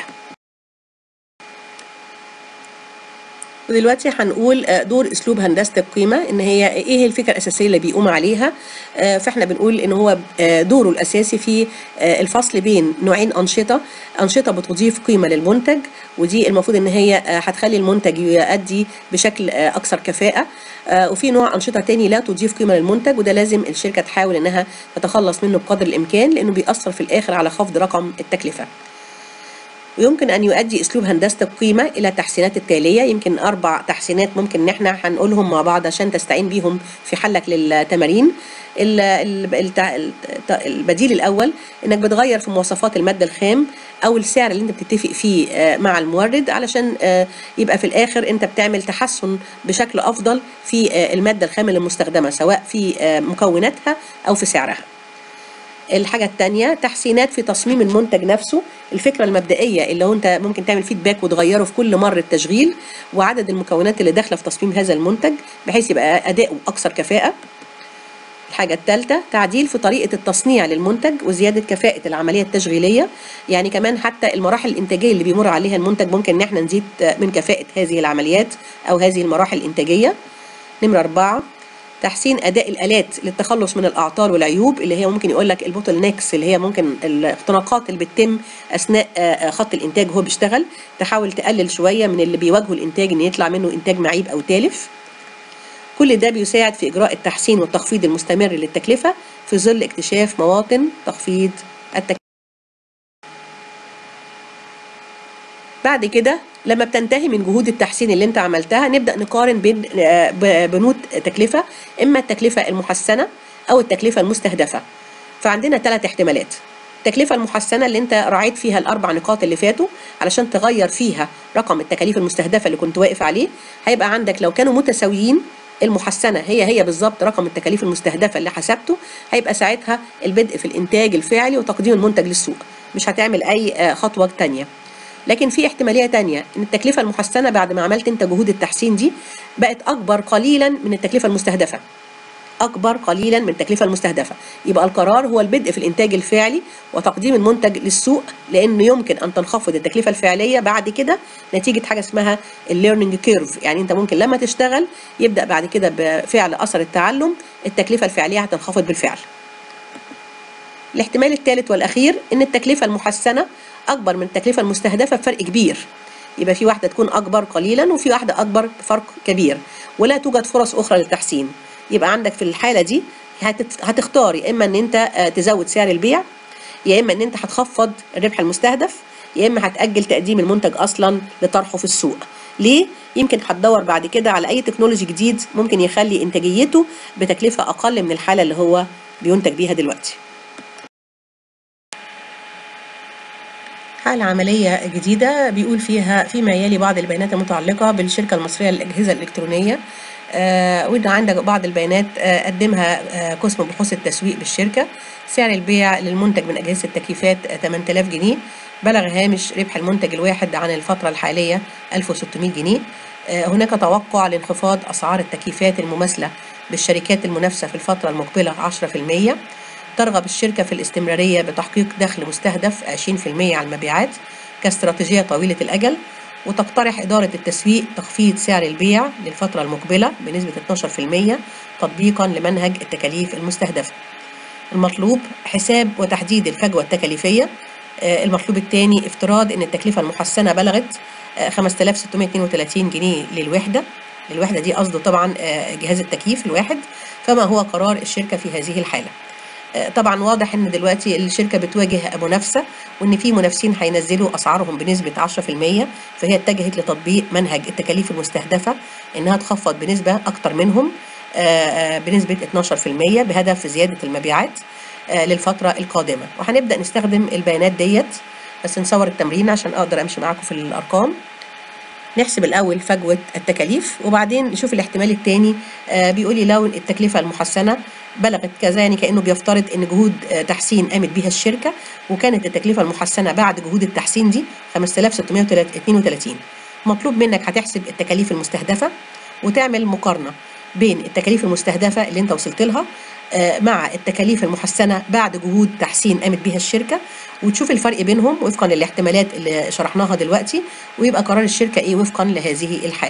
ودلوقتي هنقول دور اسلوب هندسه القيمه ان هي ايه الفكره الاساسيه اللي بيقوم عليها فاحنا بنقول ان هو دوره الاساسي في الفصل بين نوعين انشطه انشطه بتضيف قيمه للمنتج ودي المفروض ان هي هتخلي المنتج يؤدي بشكل اكثر كفاءه وفي نوع انشطه تاني لا تضيف قيمه للمنتج وده لازم الشركه تحاول انها تتخلص منه بقدر الامكان لانه بيأثر في الاخر على خفض رقم التكلفه ويمكن أن يؤدي أسلوب هندسة القيمة إلى التحسينات التالية يمكن أربع تحسينات ممكن إن إحنا هنقولهم مع بعض عشان تستعين بيهم في حلك للتمارين البديل الأول إنك بتغير في مواصفات المادة الخام أو السعر اللي أنت بتتفق فيه مع المورد علشان يبقى في الآخر أنت بتعمل تحسن بشكل أفضل في المادة الخام المستخدمة سواء في مكوناتها أو في سعرها الحاجة التانية تحسينات في تصميم المنتج نفسه الفكرة المبدئية اللي هو انت ممكن تعمل فيدباك وتغيره في كل مرة تشغيل وعدد المكونات اللي داخلة في تصميم هذا المنتج بحيث يبقى أداؤه أكثر كفاءة الحاجة الثالثة تعديل في طريقة التصنيع للمنتج وزيادة كفاءة العملية التشغيلية يعني كمان حتى المراحل الإنتاجية اللي بيمر عليها المنتج ممكن إن احنا نزيد من كفاءة هذه العمليات أو هذه المراحل الإنتاجية نمرة أربعة تحسين اداء الالات للتخلص من الاعطال والعيوب اللي هي ممكن يقول لك البوتل نيكس اللي هي ممكن الاختناقات اللي بتتم اثناء خط الانتاج وهو بيشتغل تحاول تقلل شويه من اللي بيواجهه الانتاج ان يطلع منه انتاج معيب او تالف كل ده بيساعد في اجراء التحسين والتخفيض المستمر للتكلفه في ظل اكتشاف مواطن تخفيض التكلفه بعد كده لما بتنتهي من جهود التحسين اللي انت عملتها نبدا نقارن بين بنود تكلفه اما التكلفه المحسنه او التكلفه المستهدفه فعندنا ثلاث احتمالات التكلفه المحسنه اللي انت راعيت فيها الاربع نقاط اللي فاتوا علشان تغير فيها رقم التكاليف المستهدفه اللي كنت واقف عليه هيبقى عندك لو كانوا متساويين المحسنه هي هي بالظبط رقم التكاليف المستهدفه اللي حسبته هيبقى ساعتها البدء في الانتاج الفعلي وتقديم المنتج للسوق مش هتعمل اي خطوه ثانيه لكن في احتماليه تانية ان التكلفه المحسنه بعد ما عملت انت جهود التحسين دي بقت اكبر قليلا من التكلفه المستهدفه اكبر قليلا من التكلفه المستهدفه يبقى القرار هو البدء في الانتاج الفعلي وتقديم المنتج للسوق لانه يمكن ان تنخفض التكلفه الفعليه بعد كده نتيجه حاجه اسمها الليرنينج كيرف يعني انت ممكن لما تشتغل يبدا بعد كده بفعل اثر التعلم التكلفه الفعليه هتنخفض بالفعل الاحتمال الثالث والاخير ان التكلفه المحسنه اكبر من التكلفه المستهدفه بفرق كبير يبقى في واحده تكون اكبر قليلا وفي واحده اكبر بفرق كبير ولا توجد فرص اخرى للتحسين يبقى عندك في الحاله دي هتختار يا اما ان انت تزود سعر البيع يا اما ان انت هتخفض الربح المستهدف يا اما هتاجل تقديم المنتج اصلا لطرحه في السوق ليه يمكن هتدور بعد كده على اي تكنولوجي جديد ممكن يخلي انتاجيته بتكلفه اقل من الحاله اللي هو بينتج بيها دلوقتي حالة عملية جديدة بيقول فيها فيما يلي بعض البيانات المتعلقة بالشركة المصرية للأجهزة الإلكترونية آه وإن عندك بعض البيانات آه قدمها آه قسم بحوث التسويق بالشركة سعر البيع للمنتج من أجهزة التكييفات 8000 جنيه بلغ هامش ربح المنتج الواحد عن الفترة الحالية 1600 جنيه هناك توقع لانخفاض أسعار التكييفات المماثلة بالشركات المنافسة في الفترة المقبلة 10% ترغب الشركة في الاستمرارية بتحقيق دخل مستهدف 20% على المبيعات كاستراتيجية طويلة الأجل وتقترح إدارة التسويق تخفيض سعر البيع للفترة المقبلة بنسبة 12% تطبيقا لمنهج التكاليف المستهدفة المطلوب حساب وتحديد الفجوة التكاليفية المطلوب الثاني افتراض أن التكلفة المحسنة بلغت 5632 جنيه للوحدة للوحدة دي قصده طبعا جهاز التكييف الواحد فما هو قرار الشركة في هذه الحالة طبعا واضح ان دلوقتي الشركه بتواجه منافسه وان في منافسين هينزلوا اسعارهم بنسبه 10% فهي اتجهت لتطبيق منهج التكاليف المستهدفه انها تخفض بنسبه اكتر منهم بنسبه 12% بهدف زياده المبيعات للفتره القادمه وهنبدا نستخدم البيانات ديت بس نصور التمرين عشان اقدر امشي معاكم في الارقام نحسب الاول فجوه التكاليف وبعدين نشوف الاحتمال الثاني آه بيقول لي لو التكلفه المحسنه بلغت كذا يعني كانه بيفترض ان جهود آه تحسين قامت بها الشركه وكانت التكلفه المحسنه بعد جهود التحسين دي 5632 مطلوب منك هتحسب التكاليف المستهدفه وتعمل مقارنه بين التكاليف المستهدفه اللي انت وصلت لها مع التكاليف المحسنه بعد جهود تحسين قامت بها الشركه وتشوف الفرق بينهم وفقا للاحتمالات اللي شرحناها دلوقتي ويبقى قرار الشركه ايه وفقا لهذه الحاله.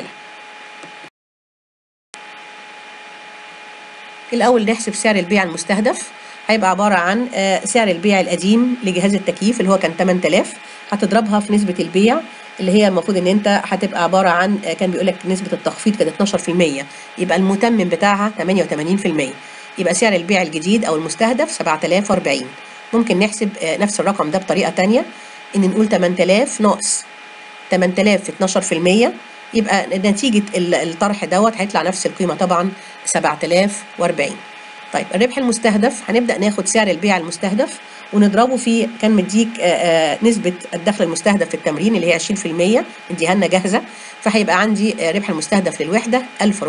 الاول نحسب سعر البيع المستهدف هيبقى عباره عن سعر البيع القديم لجهاز التكييف اللي هو كان 8000 هتضربها في نسبه البيع اللي هي المفروض ان انت هتبقى عباره عن كان بيقول لك نسبه التخفيض كانت 12% يبقى المتمم بتاعها 88% يبقى سعر البيع الجديد او المستهدف 7040 ممكن نحسب نفس الرقم ده بطريقه تانية ان نقول 8000 ناقص 8000 في 12% يبقى نتيجه الطرح دوت هيطلع نفس القيمه طبعا 7040 طيب الربح المستهدف هنبدا ناخد سعر البيع المستهدف ونضربه في كان مديك نسبه الدخل المستهدف في التمرين اللي هي 20% مديها لنا جاهزه فهيبقى عندي ربح المستهدف للوحده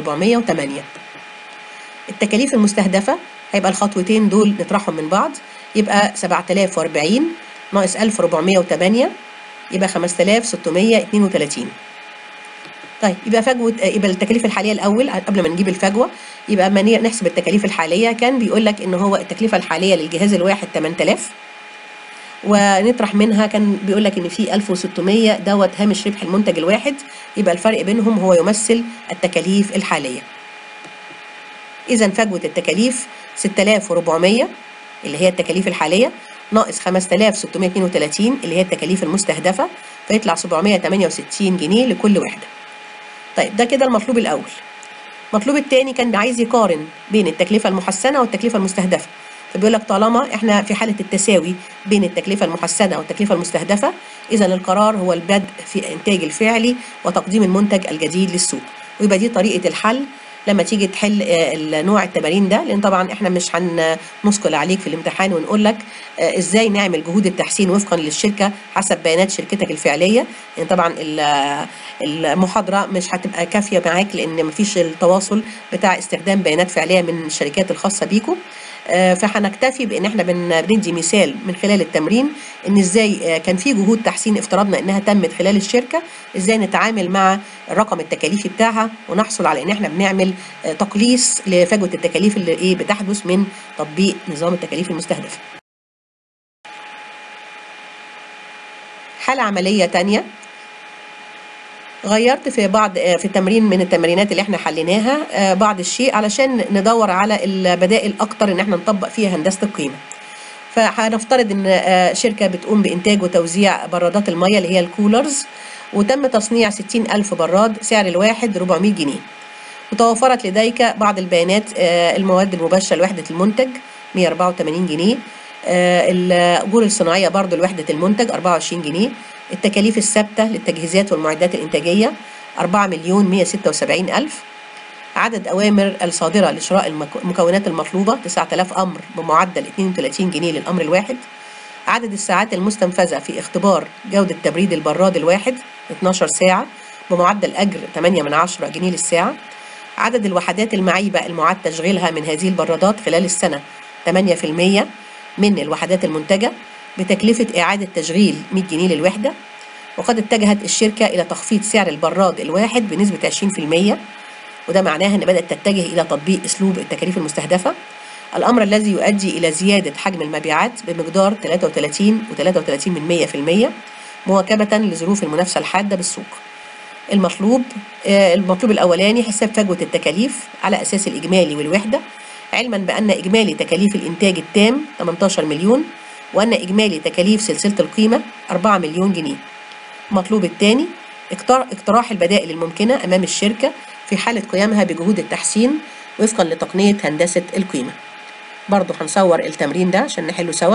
1408 التكاليف المستهدفه هيبقى الخطوتين دول نطرحهم من بعض يبقى 7040 ناقص 1408 يبقى 5632 طيب يبقى فجوه يبقى التكاليف الحاليه الاول قبل ما نجيب الفجوه يبقى اما نحسب التكاليف الحاليه كان بيقول لك ان هو التكلفه الحاليه للجهاز الواحد 8000 ونطرح منها كان بيقول لك ان في 1600 دوت هامش ربح المنتج الواحد يبقى الفرق بينهم هو يمثل التكاليف الحاليه اذا فجوه التكاليف 6400 اللي هي التكاليف الحاليه ناقص 5632 اللي هي التكاليف المستهدفه فيطلع 768 جنيه لكل وحده طيب ده كده المطلوب الاول المطلوب الثاني كان عايز يقارن بين التكلفه المحسنه والتكلفه المستهدفه فبيقول لك طالما احنا في حاله التساوي بين التكلفه المحسنه والتكلفه المستهدفه اذا القرار هو البدء في انتاج الفعلي وتقديم المنتج الجديد للسوق ويبقى دي طريقه الحل لما تيجي تحل نوع التمارين ده لان طبعا احنا مش هنثقل عليك في الامتحان ونقول لك ازاي نعمل جهود التحسين وفقا للشركه حسب بيانات شركتك الفعليه يعني طبعا المحاضره مش هتبقى كافيه معاك لان مفيش التواصل بتاع استخدام بيانات فعليه من الشركات الخاصه بيكم فهنكتفي بان احنا بندي مثال من خلال التمرين ان ازاي كان في جهود تحسين افترضنا انها تمت خلال الشركه ازاي نتعامل مع الرقم التكاليفي بتاعها ونحصل على ان احنا بنعمل تقليص لفجوه التكاليف اللي ايه بتحدث من تطبيق نظام التكاليف المستهدفه. حاله عمليه ثانيه غيرت في بعض في تمرين من التمرينات اللي احنا حليناها بعض الشيء علشان ندور على البدائل اكتر ان احنا نطبق فيها هندسه القيمه فهنفترض ان شركه بتقوم بانتاج وتوزيع برادات الميه اللي هي الكولرز وتم تصنيع 60 ألف براد سعر الواحد 400 جنيه وتوفرت لديك بعض البيانات المواد المباشرة لوحدة المنتج 184 جنيه الأجور الصناعية برضو لوحدة المنتج 24 جنيه التكاليف الثابتة للتجهيزات والمعدات الإنتاجية 4 مليون 176 ألف عدد أوامر الصادرة لشراء المكونات المطلوبة 9000 أمر بمعدل 32 جنيه للأمر الواحد عدد الساعات المستنفذة في اختبار جودة تبريد البراد الواحد 12 ساعة بمعدل أجر 8 من 10 جنيه للساعة عدد الوحدات المعيبة المعاد تشغيلها من هذه البرادات خلال السنة 8% من الوحدات المنتجة بتكلفة إعادة تشغيل 100 جنيه للوحدة وقد اتجهت الشركة إلى تخفيض سعر البراد الواحد بنسبة 20% وده معناه أن بدأت تتجه إلى تطبيق أسلوب التكاليف المستهدفة الأمر الذي يؤدي إلى زيادة حجم المبيعات بمقدار 33 و33 من 100% مواكبة لظروف المنافسة الحادة بالسوق المطلوب المطلوب الأولاني حساب فجوة التكاليف على أساس الإجمالي والوحدة علما بأن إجمالي تكاليف الإنتاج التام 18 مليون وأن إجمالي تكاليف سلسلة القيمة 4 مليون جنيه المطلوب الثاني اقتراح البدائل الممكنة أمام الشركة في حالة قيامها بجهود التحسين وفقا لتقنية هندسة القيمة برضو هنصور التمرين ده عشان نحله سوا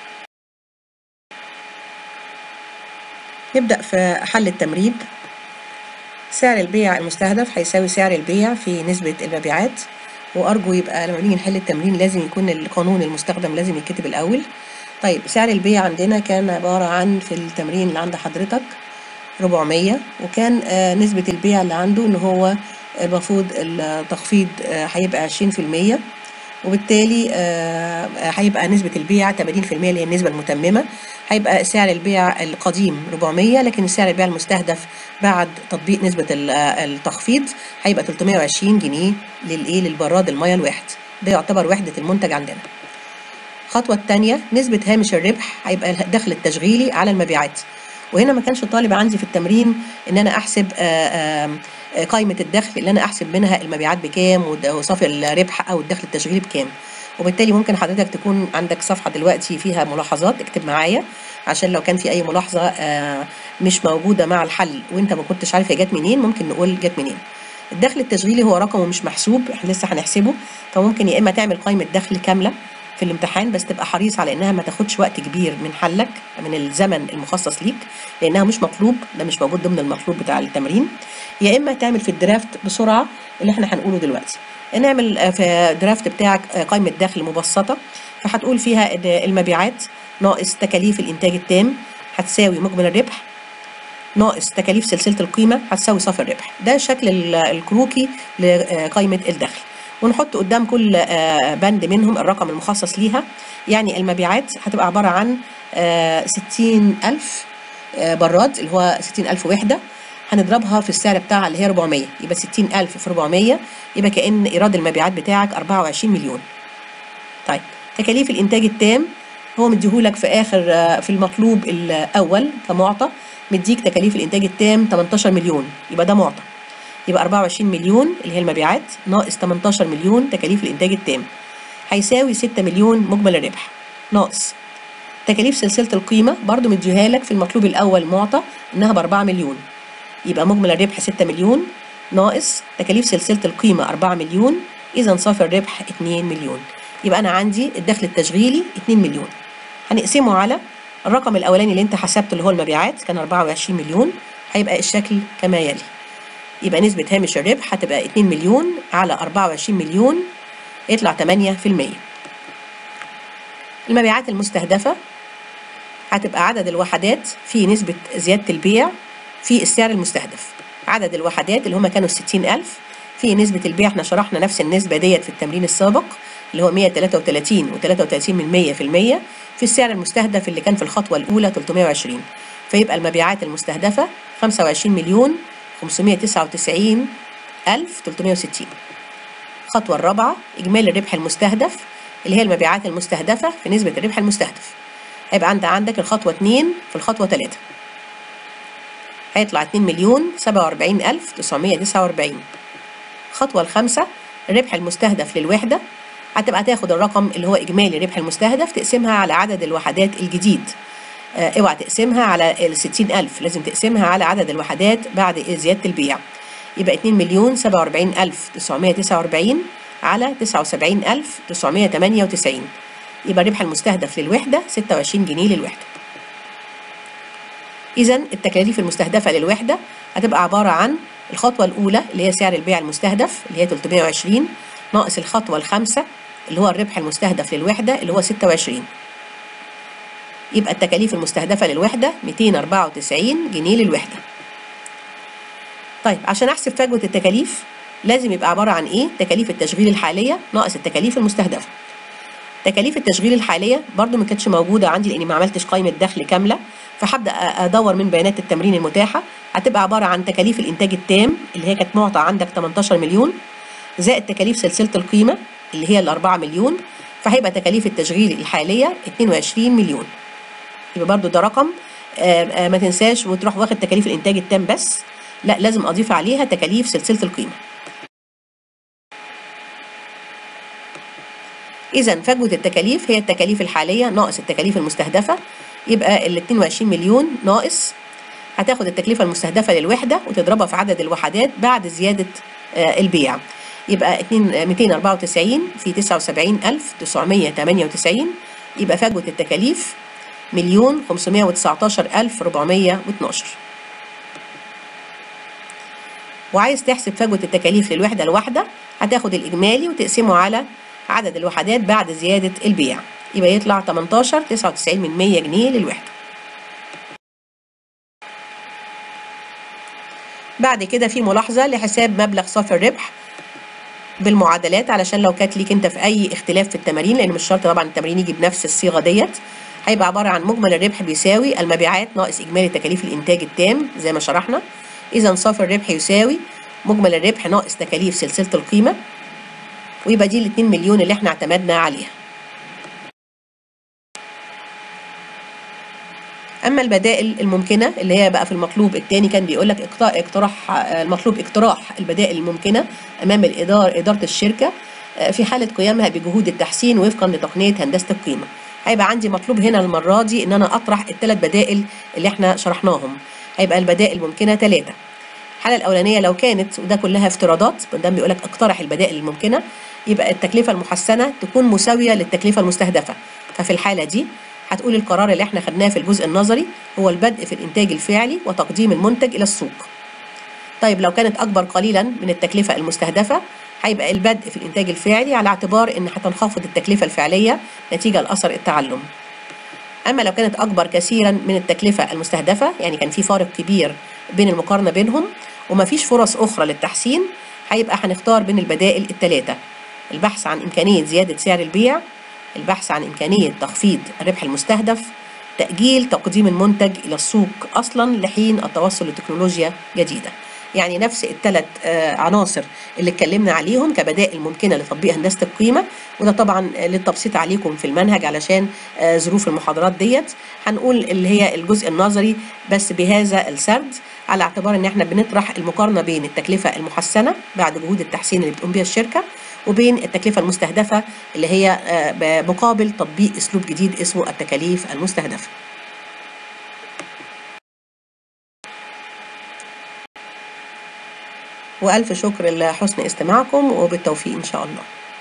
نبدأ في حل التمرين سعر البيع المستهدف هيساوي سعر البيع في نسبة المبيعات وأرجو يبقى لما نيجي نحل التمرين لازم يكون القانون المستخدم لازم يتكتب الأول طيب سعر البيع عندنا كان عبارة عن في التمرين اللي عند حضرتك 400 وكان آه نسبة البيع اللي عنده إن هو المفروض التخفيض هيبقى 20% وبالتالي هيبقى نسبة البيع 80% اللي هي النسبة المتممة هيبقى سعر البيع القديم 400 لكن سعر البيع المستهدف بعد تطبيق نسبة التخفيض هيبقى 320 جنيه للايه للبراد المية الواحد ده يعتبر وحدة المنتج عندنا الخطوة الثانية نسبة هامش الربح هيبقى الدخل التشغيلي على المبيعات وهنا ما كانش طالب عندي في التمرين ان انا احسب آآ آآ قائمة الدخل اللي انا احسب منها المبيعات بكام وصافي الربح او الدخل التشغيلي بكام وبالتالي ممكن حضرتك تكون عندك صفحة دلوقتي فيها ملاحظات اكتب معايا عشان لو كان في اي ملاحظة مش موجودة مع الحل وانت ما كنتش عارف هي جت منين ممكن نقول جت منين الدخل التشغيلي هو رقم مش محسوب احنا لسه هنحسبه فممكن يا اما تعمل قائمة دخل كاملة في الامتحان بس تبقى حريص على انها ما تاخدش وقت كبير من حلك من الزمن المخصص ليك لانها مش مطلوب ده مش موجود ضمن المطلوب بتاع التمرين يا اما تعمل في الدرافت بسرعه اللي احنا هنقوله دلوقتي نعمل في الدرافت بتاعك قائمه دخل مبسطه فهتقول فيها ان المبيعات ناقص تكاليف الانتاج التام هتساوي مجمل الربح ناقص تكاليف سلسله القيمه هتساوي صافي الربح ده شكل الكروكي لقائمه الدخل ونحط قدام كل آه، بند منهم الرقم المخصص ليها يعني المبيعات هتبقى عبارة عن ستين ألف براد اللي هو ستين ألف وحدة هنضربها في السعر بتاعها اللي هي 400 يبقى 60000 في 400 يبقى كأن إيراد المبيعات بتاعك 24 مليون طيب تكاليف الإنتاج التام هو مديهولك في آخر آه، في المطلوب الأول كمعطى مديك تكاليف الإنتاج التام 18 مليون يبقى ده معطى يبقى 24 مليون اللي هي المبيعات ناقص 18 مليون تكاليف الإنتاج التام هيساوي 6 مليون مجمل الربح ناقص تكاليف سلسلة القيمة برضو مديها لك في المطلوب الأول معطى إنها ب 4 مليون يبقى مجمل الربح 6 مليون ناقص تكاليف سلسلة القيمة 4 مليون إذا صافي الربح 2 مليون يبقى أنا عندي الدخل التشغيلي 2 مليون هنقسمه على الرقم الأولاني اللي أنت حسبته اللي هو المبيعات كان 24 مليون هيبقى الشكل كما يلي يبقى نسبة هامش الربح هتبقى 2 مليون على 24 مليون يطلع 8% المبيعات المستهدفة هتبقى عدد الوحدات في نسبة زيادة البيع في السعر المستهدف عدد الوحدات اللي هم كانوا 60000 في نسبة البيع احنا شرحنا نفس النسبة ديت في التمرين السابق اللي هو 133 و33 من 100 في المية في السعر المستهدف اللي كان في الخطوة الأولى 320 فيبقى المبيعات المستهدفة 25 مليون 599 ألف 360 الخطوة الرابعة إجمالي الربح المستهدف اللي هي المبيعات المستهدفة في نسبة الربح المستهدف هيبقى عند عندك الخطوة 2 في الخطوة 3 هيطلع 2 مليون 47 ألف 949 الخطوة الخامسة الربح المستهدف للوحدة هتبقى تاخد الرقم اللي هو إجمالي الربح المستهدف تقسمها على عدد الوحدات الجديد آه، اوعى تقسمها على ال 60000 لازم تقسمها على عدد الوحدات بعد زيادة البيع يبقى 2 مليون 47 ألف 949 على 79 ألف 998 يبقى الربح المستهدف للوحدة 26 جنيه للوحدة إذا التكاليف المستهدفة للوحدة هتبقى عبارة عن الخطوة الأولى اللي هي سعر البيع المستهدف اللي هي 320 ناقص الخطوة الخامسة اللي هو الربح المستهدف للوحدة اللي هو 26 يبقى التكاليف المستهدفة للوحدة 294 جنيه للوحدة طيب عشان أحسب فجوة التكاليف لازم يبقى عبارة عن إيه؟ تكاليف التشغيل الحالية ناقص التكاليف المستهدفة تكاليف التشغيل الحالية برضو ما كانتش موجودة عندي لأني ما عملتش قائمة دخل كاملة فهبدأ أدور من بيانات التمرين المتاحة هتبقى عبارة عن تكاليف الإنتاج التام اللي هي كانت معطى عندك 18 مليون زائد تكاليف سلسلة القيمة اللي هي ال 4 مليون فهيبقى تكاليف التشغيل الحالية 22 مليون يبقى برضو ده رقم آه، آه، ما تنساش وتروح واخد تكاليف الإنتاج التام بس لا لازم أضيف عليها تكاليف سلسلة القيمة إذا فجوة التكاليف هي التكاليف الحالية ناقص التكاليف المستهدفة يبقى ال 22 مليون ناقص هتاخد التكلفة المستهدفة للوحدة وتضربها في عدد الوحدات بعد زيادة آه، البيع يبقى 2 294 في 79998 يبقى فجوة التكاليف مليون 519412 وعايز تحسب فجوة التكاليف للوحدة الواحدة هتاخد الإجمالي وتقسمه على عدد الوحدات بعد زيادة البيع يبقى يطلع 18 99 من 100 جنيه للوحدة بعد كده في ملاحظة لحساب مبلغ صافي الربح بالمعادلات علشان لو كانت ليك انت في اي اختلاف في التمارين لان مش شرط طبعا التمرين يجي بنفس الصيغه ديت هيبقى عباره عن مجمل الربح بيساوي المبيعات ناقص اجمالي تكاليف الانتاج التام زي ما شرحنا اذا صافي الربح يساوي مجمل الربح ناقص تكاليف سلسله القيمه ويبقى دي ال 2 مليون اللي احنا اعتمدنا عليها اما البدائل الممكنه اللي هي بقى في المطلوب الثاني كان بيقول لك اقتراح المطلوب اقتراح البدائل الممكنه امام الاداره اداره الشركه في حاله قيامها بجهود التحسين وفقا لتقنيه هندسه القيمه هيبقى عندي مطلوب هنا المره دي ان انا اطرح الثلاث بدائل اللي احنا شرحناهم هيبقى البدائل الممكنه ثلاثه الحاله الاولانيه لو كانت وده كلها افتراضات ده بيقول لك اقترح البدائل الممكنه يبقى التكلفه المحسنه تكون مساويه للتكلفه المستهدفه ففي الحاله دي هتقول القرار اللي احنا خدناه في الجزء النظري هو البدء في الانتاج الفعلي وتقديم المنتج الى السوق طيب لو كانت اكبر قليلا من التكلفه المستهدفه هيبقى البدء في الانتاج الفعلي على اعتبار ان هتنخفض التكلفه الفعليه نتيجه لاثر التعلم اما لو كانت اكبر كثيرا من التكلفه المستهدفه يعني كان في فارق كبير بين المقارنه بينهم ومفيش فرص اخرى للتحسين هيبقى هنختار بين البدائل الثلاثه البحث عن إمكانية زيادة سعر البيع البحث عن إمكانية تخفيض الربح المستهدف تأجيل تقديم المنتج إلى السوق أصلا لحين التوصل لتكنولوجيا جديدة يعني نفس الثلاث عناصر اللي اتكلمنا عليهم كبدائل ممكنه لتطبيق هندسه القيمه وده طبعا للتبسيط عليكم في المنهج علشان آه، ظروف المحاضرات ديت هنقول اللي هي الجزء النظري بس بهذا السرد على اعتبار ان احنا بنطرح المقارنه بين التكلفه المحسنه بعد جهود التحسين اللي بتقوم بها الشركه وبين التكلفه المستهدفه اللي هي آه، مقابل تطبيق اسلوب جديد اسمه التكاليف المستهدفه وألف شكر لحسن استماعكم وبالتوفيق إن شاء الله